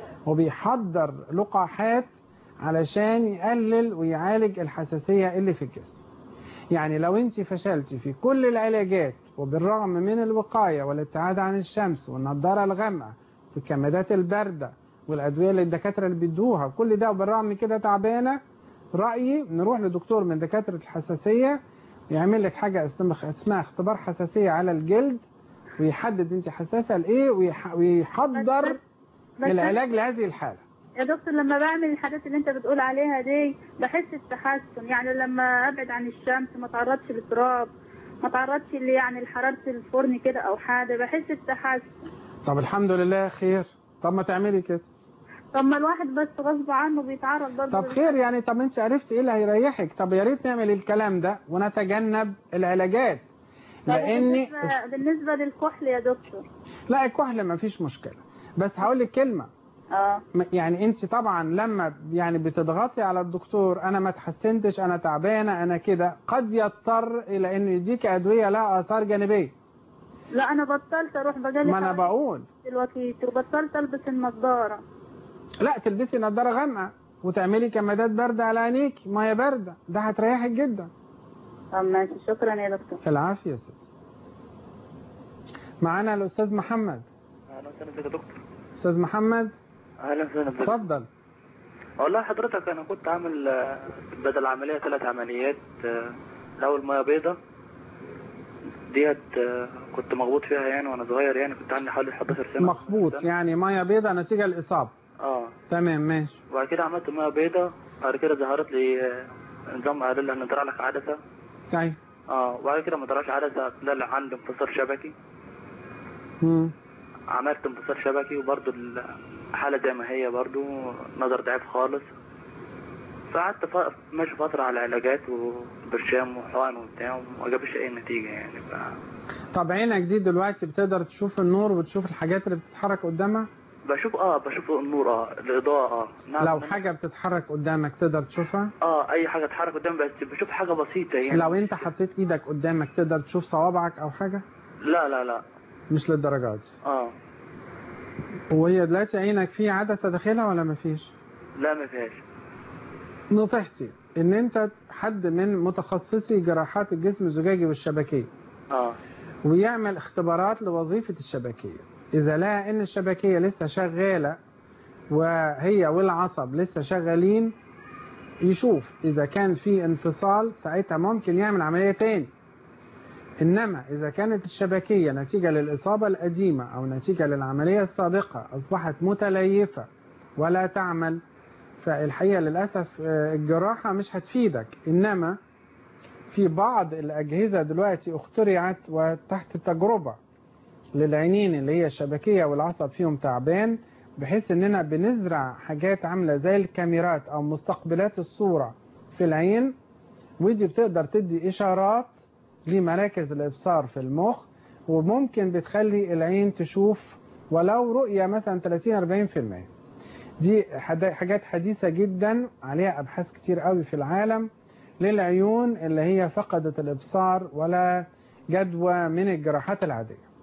وبيحضر لقاحات علشان يقلل ويعالج الحساسية اللي في الجسم يعني لو انت فشلتي في كل العلاجات وبالرغم من الوقاية والابتعاد عن الشمس والنضارة الغامقة والكمادات الباردة والأدوية اللي الدكاترة اللي بيدوها كل ده وبالرغم من كده تعبانة رأيي نروح لدكتور من دكاترة الحساسية يعمل لك حاجة اسمها اسمها اختبار حساسية على الجلد ويحدد انت حساسة لإيه ويح- ويحضر بس- العلاج لهذه الحالة يا دكتور لما بعمل الحاجات اللي انت بتقول عليها دي بحس بتحسن يعني لما ابعد عن الشمس ما تعرضش للتراب ما تعرضش اللي يعني لحرارة الفرن كده او حاجة بحس بتحسن طب الحمد لله خير طب ما تعملي كده طب ما الواحد بس غصب عنه بيتعرض برضه طب خير يعني طب انت عرفتي ايه اللي هيريحك طب يا ريت نعمل الكلام ده ونتجنب العلاجات طب لان بالنسبة, بالنسبة للكحل يا دكتور لا الكحل ما فيش مشكله بس هقول لك كلمه اه م- يعني انت طبعا لما يعني بتضغطي على الدكتور انا ما اتحسنتش انا تعبانه انا كده قد يضطر الى انه يديك ادويه لها اثار جانبيه لا انا بطلت اروح بجالي ما انا حوالي بقول الوكيل وبطلت البس النضارة لا تلبسي نظاره غامقه وتعملي كمادات بارده على عينيك ميه بارده ده هتريحك جدا طب ماشي شكرا يا دكتور العافيه يا ست معانا الاستاذ محمد اهلا وسهلا بك يا دكتور استاذ محمد اهلا وسهلا بك اتفضل والله حضرتك انا كنت عامل آه، بدل عمليه ثلاث عمليات آه، الاول ميه بيضة ديت آه، كنت مخبوط فيها يعني وانا صغير يعني كنت عندي حوالي 11 سنه مخبوط يعني ميه بيضاء نتيجه الاصابه اه تمام ماشي وبعد كده عملت ميه بيضة بعد كده ظهرت لي آه، نظام قال لي هنزرع لك عدسه صحيح اه وبعد كده ما طلعش عدسه طلع لي عندي انفصال شبكي مم. عملت انفصال شبكي وبرضه الحالة زي ما هي برضه نظر ضعيف خالص فقعدت ف- ماشي فترة على علاجات وبرشام وحقن وبتاع وما جابش أي نتيجة يعني ف... طب عينك دي دلوقتي بتقدر تشوف النور وتشوف الحاجات اللي بتتحرك قدامها بشوف اه بشوف النور اه الإضاءة اه نعم لو حاجه بتتحرك قدامك تقدر تشوفها اه أي حاجة تتحرك قدامي بس بشوف حاجة بسيطة يعني لو انت حطيت ايدك قدامك تقدر تشوف صوابعك او حاجه لا لا لا مش للدرجات دي اه وهي دلوقتي عينك في عدسه داخلها ولا مفيش لا ما فيهاش نصيحتي ان انت حد من متخصصي جراحات الجسم الزجاجي والشبكيه اه ويعمل اختبارات لوظيفة الشبكية إذا لقى إن الشبكية لسه شغالة وهي والعصب لسه شغالين يشوف إذا كان في انفصال ساعتها ممكن يعمل عملية تاني إنما إذا كانت الشبكية نتيجة للإصابة القديمة أو نتيجة للعملية السابقة أصبحت متليفة ولا تعمل فالحقيقة للأسف آه، الجراحة مش هتفيدك إنما في بعض الأجهزة دلوقتي اخترعت وتحت تجربة للعينين اللي هي الشبكية والعصب فيهم تعبان بحيث اننا بنزرع حاجات عاملة زي الكاميرات او مستقبلات الصورة في العين ودي بتقدر تدي اشارات لمراكز الابصار في المخ وممكن بتخلي العين تشوف ولو رؤية مثلا 30-40% دي حد- حاجات حديثة جدا عليها ابحاث كتير قوي في العالم للعيون اللي هي فقدت الابصار ولا جدوى من الجراحات العادية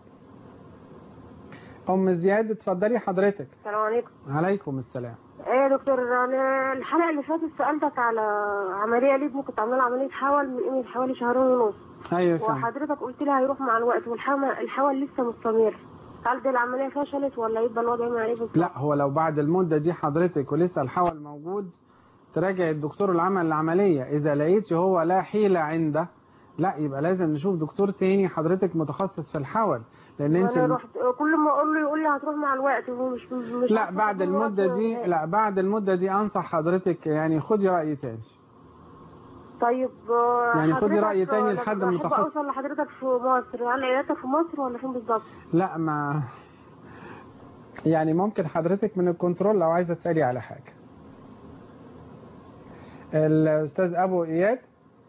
ام زياد اتفضلي حضرتك السلام عليكم عليكم السلام ايه يا دكتور انا الحلقه اللي فاتت سالتك على عمليه لابني كنت عامله له عمليه حول من قيمه حوالي شهرين ونص ايوه فاهم وحضرتك قلت لي هيروح مع الوقت والحمل الحول لسه مستمر هل دي العمليه فشلت ولا يبقى الوضع ما عليه بالظبط؟ لا هو لو بعد المدة دي حضرتك ولسه الحول موجود تراجع الدكتور اللي عمل العملية إذا لقيتي هو لا حيلة عنده لا يبقى لازم نشوف دكتور تاني حضرتك متخصص في الحول لأن انت انا رحت كل ما اقول له يقول لي هتروح مع الوقت وهو مش مش لا عارفة بعد أخد الوقت المدة دي إزاي. لا بعد المدة دي أنصح حضرتك يعني خدي رأي تاني طيب آه، يعني خدي حضرتك، رأي تاني آه، لحد لما أحب متخصص. اوصل لحضرتك في مصر هل عيادتك في مصر ولا فين بالظبط؟ لا ما يعني ممكن حضرتك من الكنترول لو عايزة تسألي على حاجة الأستاذ أبو إياد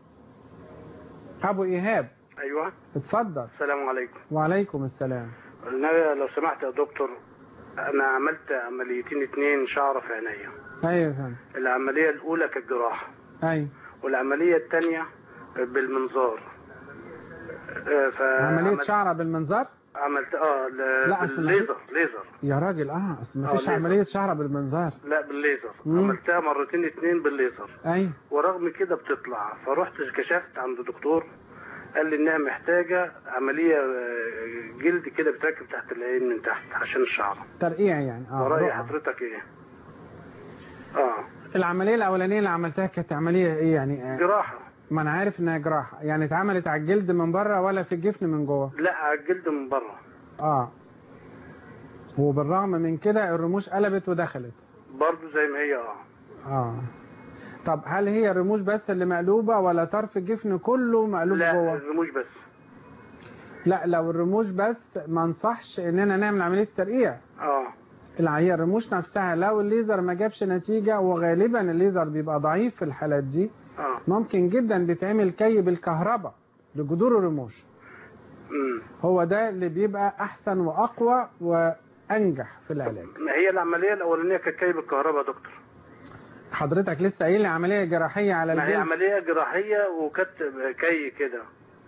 أبو إيهاب ايوه اتفضل السلام عليكم وعليكم السلام النبي لو سمحت يا دكتور انا عملت عمليتين اتنين شعر في عينيا أيوة فهم العمليه الاولى كانت جراحه أيوة والعمليه الثانيه بالمنظار آه، فعملت- عملية شعرة بالمنظار عملت اه ل- لا، أصل بالليزر ليزر يا راجل اه اصل آه، مفيش ليزر. عملية شعرة بالمنظار لا بالليزر مم. عملتها مرتين اتنين بالليزر أيوة ورغم كده بتطلع فرحت كشفت عند دكتور قال لي انها محتاجه عمليه آه، جلد كده بتركب تحت العين من تحت عشان الشعر ترقيع يعني اه ورأي رقعة. حضرتك ايه؟ اه العملية الأولانية اللي عملتها كانت عملية إيه يعني آه، جراحة ما أنا عارف إنها جراحة يعني اتعملت على الجلد من بره ولا في الجفن من جوه لا على الجلد من بره اه وبالرغم من كده الرموش قلبت ودخلت برضه زي ما هي اه اه طب هل هي الرموش بس اللي مقلوبة ولا طرف الجفن كله مقلوب لا جوه الرموش بس لا لو الرموش بس ما انصحش اننا نعمل عملية ترقيع اه لا هي الرموش نفسها لو الليزر ما جابش نتيجة وغالبا الليزر بيبقى ضعيف في الحالات دي اه ممكن جدا بيتعمل كي بالكهرباء لجذور الرموش امم هو ده اللي بيبقى احسن واقوى وانجح في العلاج ما هي العمليه الاولانيه كانت كي بالكهرباء يا دكتور حضرتك لسه قايل لي عملية جراحية على ما هي الجلد عمليه جراحيه وكانت كي كده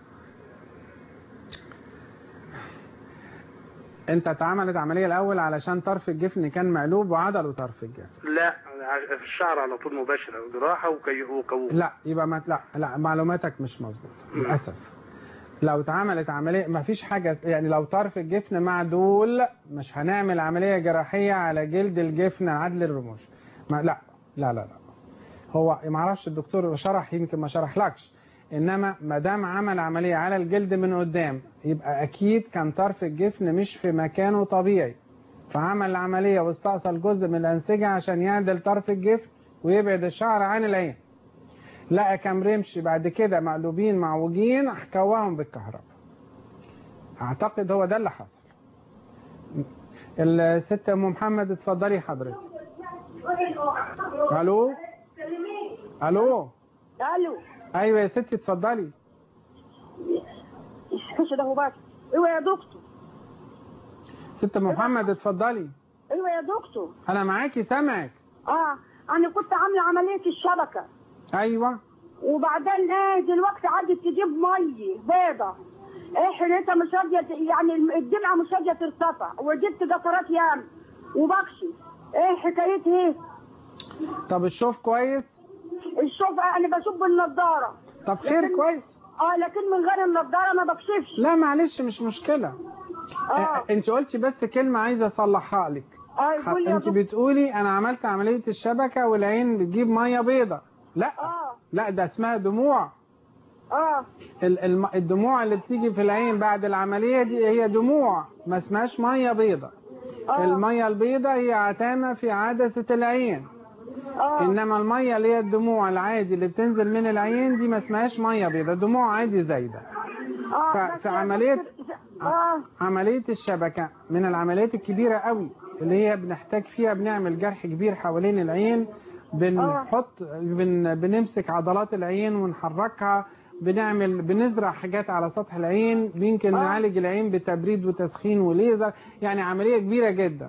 انت اتعملت عملية الاول علشان طرف الجفن كان مقلوب وعضله طرف الجفن لا ع- في الشعر على طول مباشره جراحه وكي وكو لا يبقى ما لا لا معلوماتك مش مظبوطه مم. للاسف لو اتعملت عملية ما فيش حاجة يعني لو طرف الجفن معدول مش هنعمل عملية جراحية على جلد الجفن عدل الرموش ما لا لا لا لا هو ما اعرفش الدكتور شرح يمكن ما شرحلكش انما ما دام عمل عملية على الجلد من قدام يبقى اكيد كان طرف الجفن مش في مكانه طبيعي فعمل العملية واستأصل جزء من الأنسجة عشان يعدل طرف الجفن ويبعد الشعر عن العين لقى كام رمش بعد كده مقلوبين معوجين كواهم بالكهرباء اعتقد هو ده اللي حصل الست ام محمد اتفضلي حضرتك الو الو الو ايوه يا ستي اتفضلي خش ده هو بس ايوه يا دكتور ست ام محمد اتفضلي ايوه يا دكتور انا معاكي سامعك اه انا كنت عامله عمليه الشبكه ايوه وبعدين ايه دلوقتي عادت تجيب ميه بيضه ايه حليتها مش راضيه يعني الدمعه مش راضيه ترتفع وجبت قطرات يام وبكشي ايه حكايتها ايه طب الشوف كويس الشوف انا بشوف بالنضاره طب خير لكن- كويس اه لكن من غير النضاره ما بكشفش لا معلش مش مشكلة اه انت قلتي بس كلمة عايزة اصلحها لك اه يقول لي يا انت دكتور. بتقولي انا عملت عملية الشبكة والعين بتجيب مية بيضة لا اه لا ده اسمها دموع اه ال- الم- الدموع اللي بتيجي في العين بعد العملية دي هي دموع ما اسمهاش مية بيضة آه. المية البيضة هي عتامة في عدسة العين اه انما المية اللي هي الدموع العادي اللي بتنزل من العين دي ما اسمهاش مية بيضة دموع عادي زايدة اه ف- بس في يا عملية دكتور- اه عملية الشبكة من العمليات الكبيرة قوي اللي هي بنحتاج فيها بنعمل جرح كبير حوالين العين بنحط بن بنمسك عضلات العين ونحركها بنعمل بنزرع حاجات على سطح العين يمكن نعالج العين بتبريد وتسخين وليزر يعني عملية كبيرة جدا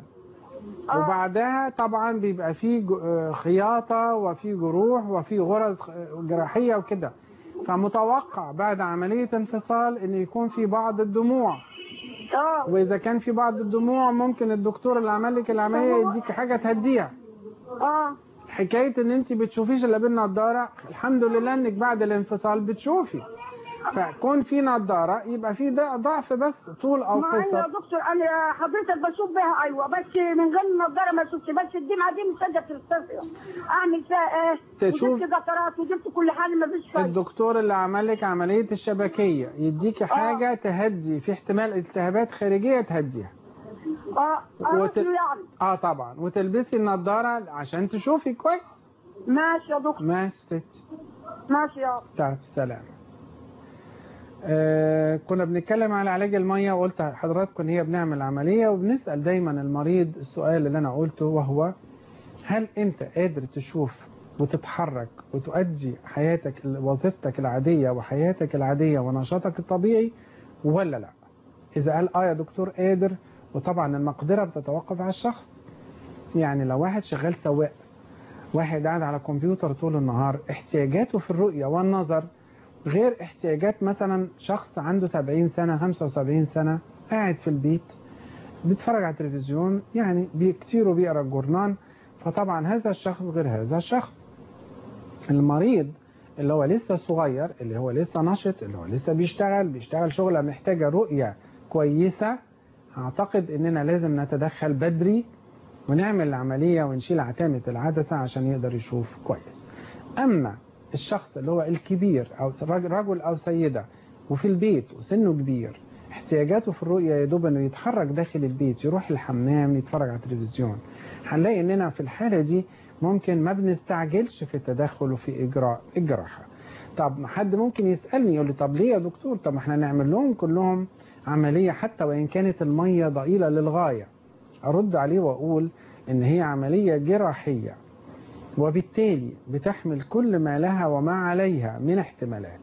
وبعدها طبعا بيبقى في ج- آه، خياطة وفي جروح وفي غرز خ- جراحية وكده فمتوقع بعد عملية انفصال ان يكون في بعض الدموع اه واذا كان في بعض الدموع ممكن الدكتور اللي عمل لك العمليه يديك حاجه تهديها اه حكايه ان انت بتشوفيش الا بالنضاره الحمد لله انك بعد الانفصال بتشوفي فكون في نضاره يبقى في ضع- ضعف بس طول او مع ان يا قصر دكتور انا حضرتك بشوف بها ايوه بس من غير النضاره ما اشوفش بس الدمعه دي مش قادره ترتفع اعمل فيها ايه تشوف- وجبت قطرات وجبت كل حاجه ما فيش فايده الدكتور اللي عمل لك عمليه الشبكيه يديكي حاجه تهدي في احتمال التهابات خارجيه تهديها اه اه وت... يعني اه طبعا وتلبسي النضاره عشان تشوفي كويس ماشي يا دكتور ماشي ستي ماشي يا بتاعت السلام آه كنا بنتكلم على علاج المية وقلت لحضراتكم ان هي بنعمل عملية وبنسأل دايما المريض السؤال اللي انا قلته وهو هل انت قادر تشوف وتتحرك وتؤدي حياتك وظيفتك العادية وحياتك العادية ونشاطك الطبيعي ولا لا اذا قال اه يا دكتور قادر وطبعا المقدرة بتتوقف على الشخص يعني لو واحد شغال سواق واحد قاعد على كمبيوتر طول النهار احتياجاته في الرؤية والنظر غير احتياجات مثلا شخص عنده 70 سنة 75 سنة قاعد في البيت بيتفرج على التلفزيون يعني بي- كتير وبيقرا الجورنال فطبعا هذا الشخص غير هذا الشخص المريض اللي هو لسه صغير اللي هو لسه نشط اللي هو لسه بيشتغل بيشتغل شغلة محتاجة رؤية كويسة اعتقد اننا لازم نتدخل بدري ونعمل العملية ونشيل عتامة العدسة عشان يقدر يشوف كويس أما الشخص اللي هو الكبير أو رجل رجل أو سيدة وفي البيت وسنه كبير احتياجاته في الرؤية يا دوب انه يتحرك داخل البيت يروح الحمام يتفرج على التلفزيون هنلاقي اننا في الحالة دي ممكن ما بنستعجلش في التدخل وفي اجراء الجراحة طب حد ممكن يسألني يقول لي طب ليه يا دكتور طب ما احنا نعمل لهم كلهم عملية حتى وإن كانت المية ضئيلة للغاية أرد عليه وأقول إن هي عملية جراحية وبالتالي بتحمل كل ما لها وما عليها من احتمالات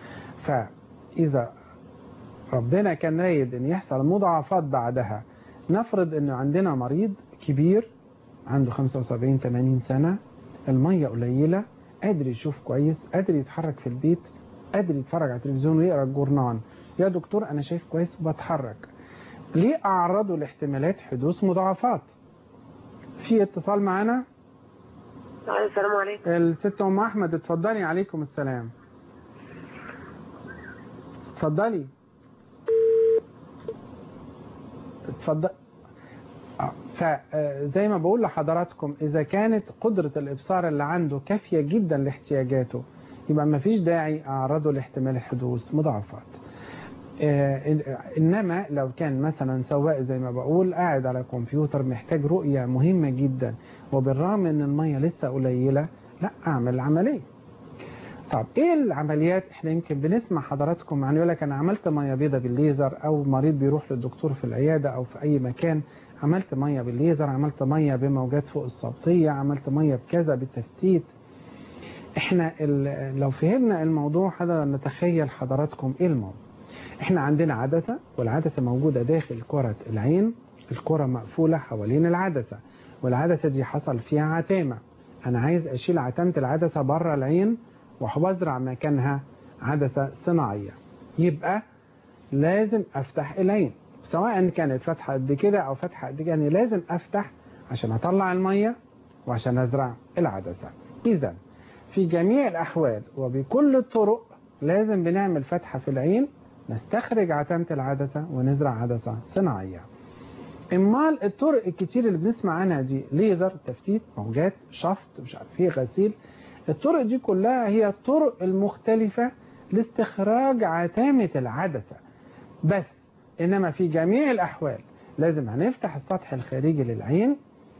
فإذا ربنا كان رايد إن يحصل مضاعفات بعدها نفرض إنه عندنا مريض كبير عنده 75 80 سنة المية قليلة قادر يشوف كويس قادر يتحرك في البيت قادر يتفرج على التلفزيون ويقرا الجورنال يا دكتور أنا شايف كويس وبتحرك ليه أعرضه لاحتمالات حدوث مضاعفات في اتصال معانا السلام عليكم الست ام احمد اتفضلي عليكم السلام اتفضلي فض... فزي ما بقول لحضراتكم إذا كانت قدرة الإبصار اللي عنده كافية جدا لاحتياجاته يبقى ما فيش داعي أعرضه لاحتمال حدوث مضاعفات إنما لو كان مثلا سواق زي ما بقول قاعد على كمبيوتر محتاج رؤية مهمة جدا وبالرغم ان المية لسه قليلة لا اعمل عملية طب ايه العمليات احنا يمكن بنسمع حضراتكم يعني يقول لك انا عملت مية بيضة بالليزر او مريض بيروح للدكتور في العيادة او في اي مكان عملت مية بالليزر عملت مية بموجات فوق الصوتية عملت مية بكذا بالتفتيت احنا لو فهمنا الموضوع هذا نتخيل حضراتكم ايه الموضوع احنا عندنا عدسة والعدسة موجودة داخل كرة العين الكرة مقفولة حوالين العدسة والعدسة دي حصل فيها عتامة انا عايز اشيل عتامة العدسة بره العين وازرع مكانها عدسة صناعية يبقى لازم افتح العين سواء كانت فتحة قد كده او فتحة قد كده يعني لازم افتح عشان اطلع المية وعشان ازرع العدسة اذا في جميع الاحوال وبكل الطرق لازم بنعمل فتحة في العين نستخرج عتامة العدسة ونزرع عدسة صناعية امال الطرق الكتير اللي بنسمع عنها دي ليزر تفتيت موجات شفط مش عارف ايه غسيل الطرق دي كلها هي الطرق المختلفة لاستخراج عتامة العدسة بس انما في جميع الاحوال لازم هنفتح السطح الخارجي للعين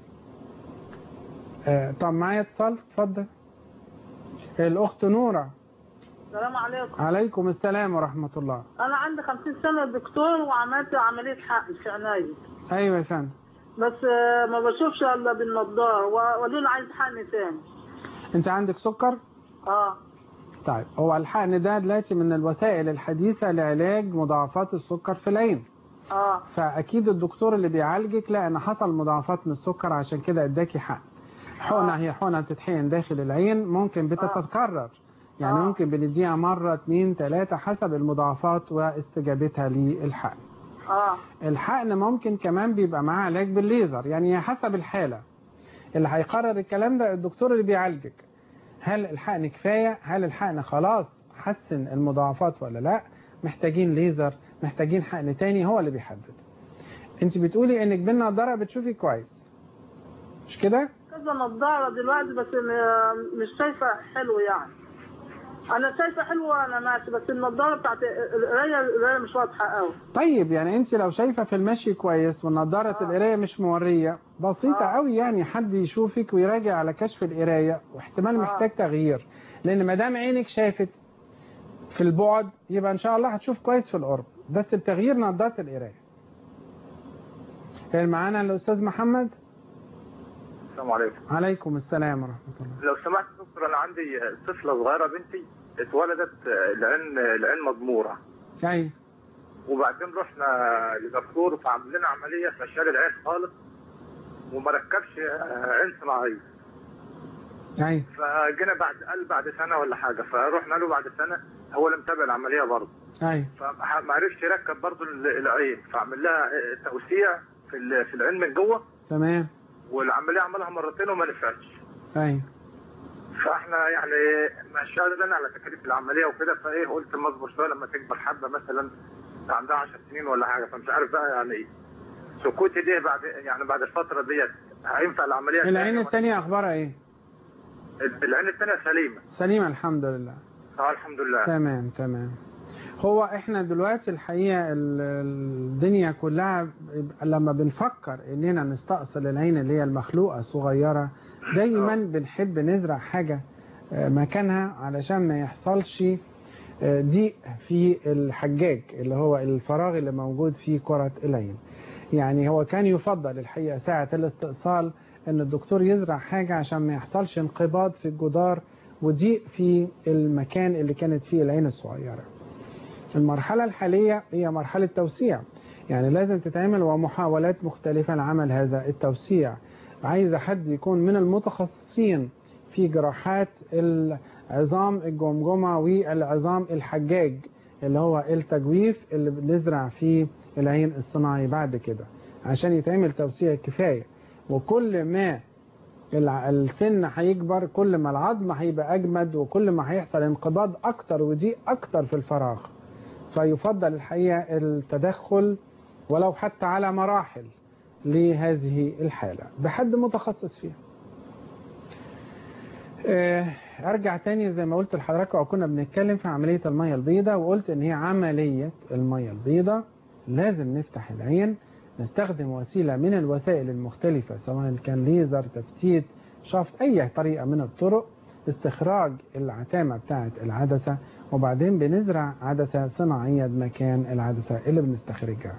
آه طب معايا اتصال اتفضل الاخت نوره السلام عليكم عليكم السلام ورحمة الله أنا عندي 50 سنة دكتور وعملت عملية حقن في عيني أيوة يا فندم بس ما بشوفش إلا بالنضارة وقالوا لي عايز حقن تاني أنت عندك سكر؟ آه طيب هو الحقن ده دلوقتي من الوسائل الحديثة لعلاج مضاعفات السكر في العين اه فأكيد الدكتور اللي بيعالجك لا أنا حصل مضاعفات من السكر عشان كده اداكي حقن حقنة هي حقنة بتتحقن داخل العين ممكن بتتكرر يعني آه. ممكن بنديها مرة اتنين تلاتة حسب المضاعفات واستجابتها للحقن اه الحقن ممكن كمان بيبقى معاه علاج بالليزر يعني حسب الحالة اللي هيقرر الكلام ده الدكتور اللي بيعالجك هل الحقن كفاية هل الحقن خلاص حسن المضاعفات ولا لا محتاجين ليزر محتاجين حقن تاني هو اللي بيحدد انت بتقولي انك بالنضارة بتشوفي كويس مش كده كذا نضارة دلوقتي بس م- مش شايفة حلو يعني أنا شايفة حلوة أنا ماشي بس النضارة بتاعت القراية القراية مش واضحة قوي طيب يعني انت لو شايفة في المشي كويس والنضارة آه. القراية مش مورية بسيطة آه. قوي يعني حد يشوفك ويراجع على كشف القراية واحتمال آه. محتاج تغيير لان ما دام عينك شافت في البعد يبقى ان شاء الله هتشوف كويس في القرب بس بتغيير نضارة القراية هل معانا الاستاذ محمد السلام عليكم عليكم السلام ورحمة الله لو سمحت يا دكتور انا عندي طفله صغيره بنتي اتولدت العين العين مضموره ايوه وبعدين رحنا لدكتور فعمل لنا عمليه فشال العين خالص وما ركبش عين صناعيه ايوه فجينا بعد قال بعد سنه ولا حاجه فروحنا له بعد سنه هو اللي متابع العمليه برضه ايوه فما عرفش يركب برضه العين فعمل لها توسيع في ال- في العين من جوه تمام والعمليه عملها مرتين وما نفعتش ايوه فاحنا يعني مش قادر لنا على تكاليف العمليه وكده فايه قلت اما اصبر شويه لما تكبر حبه مثلا عندها 10 سنين ولا حاجه فمش عارف بقى يعني ايه سكوتي دي بعد يعني بعد الفتره ديت هينفع العمليه العين تاني الثانية اخبارها ايه ولا- العين الثانيه سليمه سليمة الحمد لله اه الحمد لله تمام تمام هو احنا دلوقتي الحقيقة ال- الدنيا كلها لما بنفكر اننا نستأصل العين اللي هي المخلوقة صغيرة دايما بنحب نزرع حاجة آه، مكانها علشان ما يحصلش آه، ضيق في الحجاج اللي هو الفراغ اللي موجود في كرة العين يعني هو كان يفضل الحقيقة ساعة الاستئصال ان الدكتور يزرع حاجة عشان ما يحصلش انقباض في الجدار وضيق في المكان اللي كانت فيه العين الصغيرة المرحلة الحالية هي مرحلة توسيع يعني لازم تتعمل ومحاولات مختلفة لعمل هذا التوسيع عايز حد يكون من المتخصصين في جراحات العظام الجمجمة والعظام الحجاج اللي هو التجويف اللي بنزرع فيه العين الصناعي بعد كده عشان يتعمل توسيع كفاية وكل ما الع- السن هيكبر كل ما العظم هيبقى أجمد وكل ما هيحصل انقباض أكتر وضيق أكتر في الفراغ فيفضل الحقيقة التدخل ولو حتى على مراحل لهذه الحالة بحد متخصص فيها آه، ارجع تاني زي ما قلت لحضراتكم او كنا بنتكلم في عملية المية البيضاء وقلت ان هي عملية المية البيضاء لازم نفتح العين نستخدم وسيلة من الوسائل المختلفة سواء كان ليزر تفتيت شفط اي طريقة من الطرق استخراج العتامة بتاعة العدسة وبعدين بنزرع عدسة صناعية بمكان العدسة اللي بنستخرجها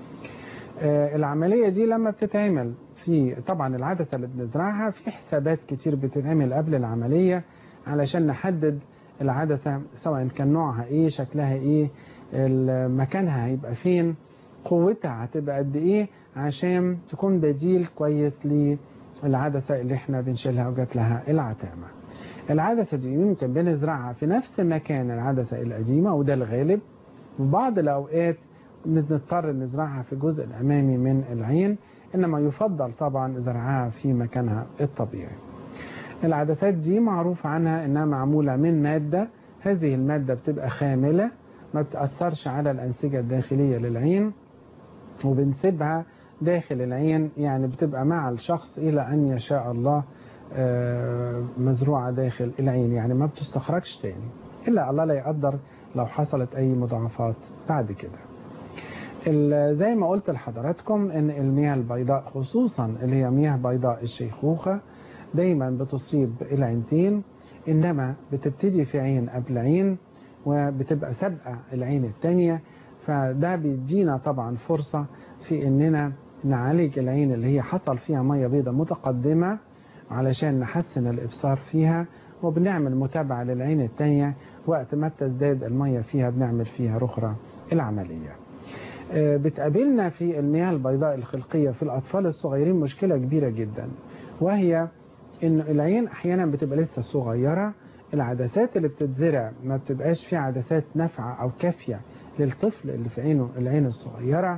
آه، العملية دي لما بتتعمل في طبعا العدسة اللي بنزرعها في حسابات كتير بتتعمل قبل العملية علشان نحدد العدسة سواء كان نوعها ايه شكلها ايه مكانها هيبقى فين قوتها هتبقى قد ايه عشان تكون بديل كويس للعدسة اللي احنا بنشيلها وجات لها العتامة العدسة دي يمكن بنزرعها في نفس مكان العدسة القديمة وده الغالب وبعض الأوقات نضطر نزرعها في الجزء الأمامي من العين إنما يفضل طبعا زرعها في مكانها الطبيعي العدسات دي معروف عنها إنها معمولة من مادة هذه المادة بتبقى خاملة ما بتأثرش على الأنسجة الداخلية للعين وبنسيبها داخل العين يعني بتبقى مع الشخص إلى أن يشاء الله مزروعة داخل العين يعني ما بتستخرجش تاني إلا الله لا يقدر لو حصلت أي مضاعفات بعد كده زي ما قلت لحضراتكم ان المياه البيضاء خصوصا اللي هي مياه بيضاء الشيخوخة دايما بتصيب العينتين انما بتبتدي في عين قبل عين وبتبقى سابقة العين التانية فده بيدينا طبعا فرصة في اننا نعالج العين اللي هي حصل فيها مية بيضاء متقدمة علشان نحسن الابصار فيها وبنعمل متابعة للعين التانية وقت ما بتزداد المية فيها بنعمل فيها رخرة العملية بتقابلنا في المياه البيضاء الخلقية في الأطفال الصغيرين مشكلة كبيرة جدا وهي إن العين أحيانا بتبقى لسه صغيرة العدسات اللي بتتزرع ما بتبقاش في عدسات نافعة أو كافية للطفل اللي في عينه العين الصغيرة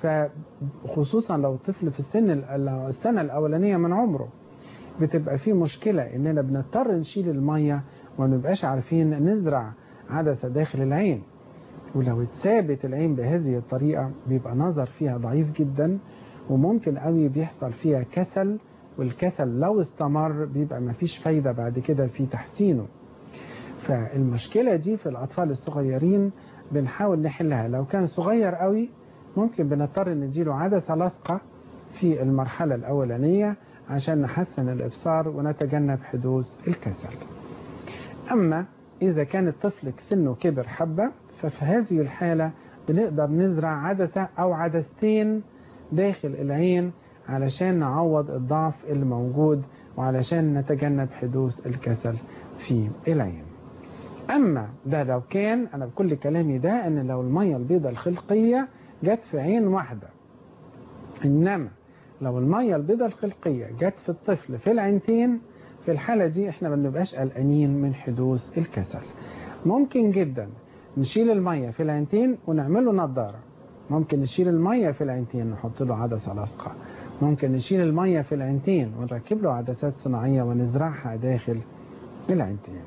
فخصوصا لو الطفل في السن السنة الأولانية من عمره بتبقى في مشكلة إننا بنضطر نشيل المية وما نبقاش عارفين نزرع عدسة داخل العين ولو اتثابت العين بهذه الطريقة بيبقى نظر فيها ضعيف جدا وممكن قوي بيحصل فيها كسل والكسل لو استمر بيبقى مفيش فايدة بعد كده في تحسينه فالمشكلة دي في الأطفال الصغيرين بنحاول نحلها لو كان صغير قوي ممكن بنضطر نديله عدسة لاصقة في المرحلة الأولانية عشان نحسن الإبصار ونتجنب حدوث الكسل أما إذا كان الطفل سنه كبر حبة ففي هذه الحالة بنقدر نزرع عدسة أو عدستين داخل العين علشان نعوض الضعف اللي موجود وعلشان نتجنب حدوث الكسل في العين أما ده لو كان أنا بكل كلامي ده أن لو المية البيضاء الخلقية جت في عين واحدة إنما لو المية البيضاء الخلقية جت في الطفل في العينتين في الحالة دي احنا ما بنبقاش قلقانين من حدوث الكسل ممكن جدا نشيل المية في العينتين ونعمل له نظارة ممكن نشيل المية في العينتين نحط له عدسة لاصقة ممكن نشيل المية في العينتين ونركب له عدسات صناعية ونزرعها داخل العينتين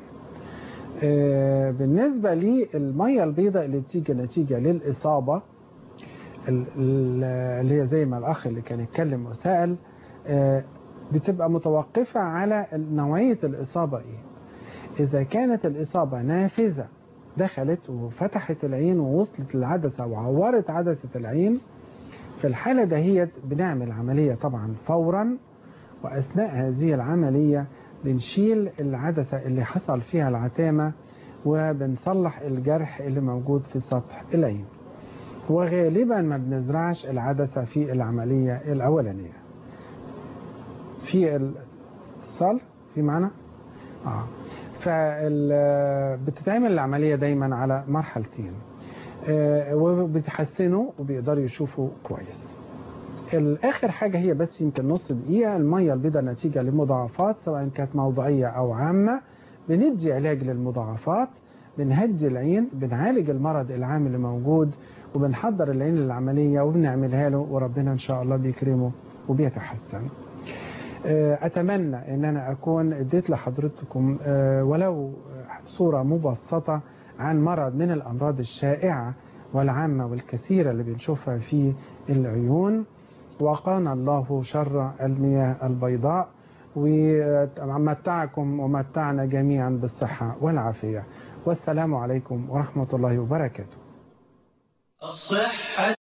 آه بالنسبة للمية البيضاء اللي بتيجي نتيجة للإصابة اللي هي زي ما الأخ اللي كان يتكلم وسأل آه بتبقى متوقفة على نوعية الإصابة إيه إذا كانت الإصابة نافذة دخلت وفتحت العين ووصلت للعدسة وعورت عدسة العين في الحالة دهيت بنعمل عملية طبعا فورا وأثناء هذه العملية بنشيل العدسة اللي حصل فيها العتامة وبنصلح الجرح اللي موجود في سطح العين وغالبا ما بنزرعش العدسة في العملية الأولانية في الاتصال في معنى آه. فبتتعمل العملية دايما على مرحلتين وبتحسنوا وبيقدروا يشوفوا كويس الآخر حاجة هي بس يمكن نص دقيقة المية البيضاء نتيجة لمضاعفات سواء كانت موضعية أو عامة بندي علاج للمضاعفات بنهدي العين بنعالج المرض العام اللي موجود وبنحضر العين للعملية وبنعملها له وربنا إن شاء الله بيكرمه وبيتحسن أتمنى أن أنا أكون اديت لحضرتكم ولو صورة مبسطة عن مرض من الأمراض الشائعة والعامة والكثيرة اللي بنشوفها في العيون وقانا الله شر المياه البيضاء ومتعكم ومتعنا جميعا بالصحة والعافية والسلام عليكم ورحمة الله وبركاته الصحة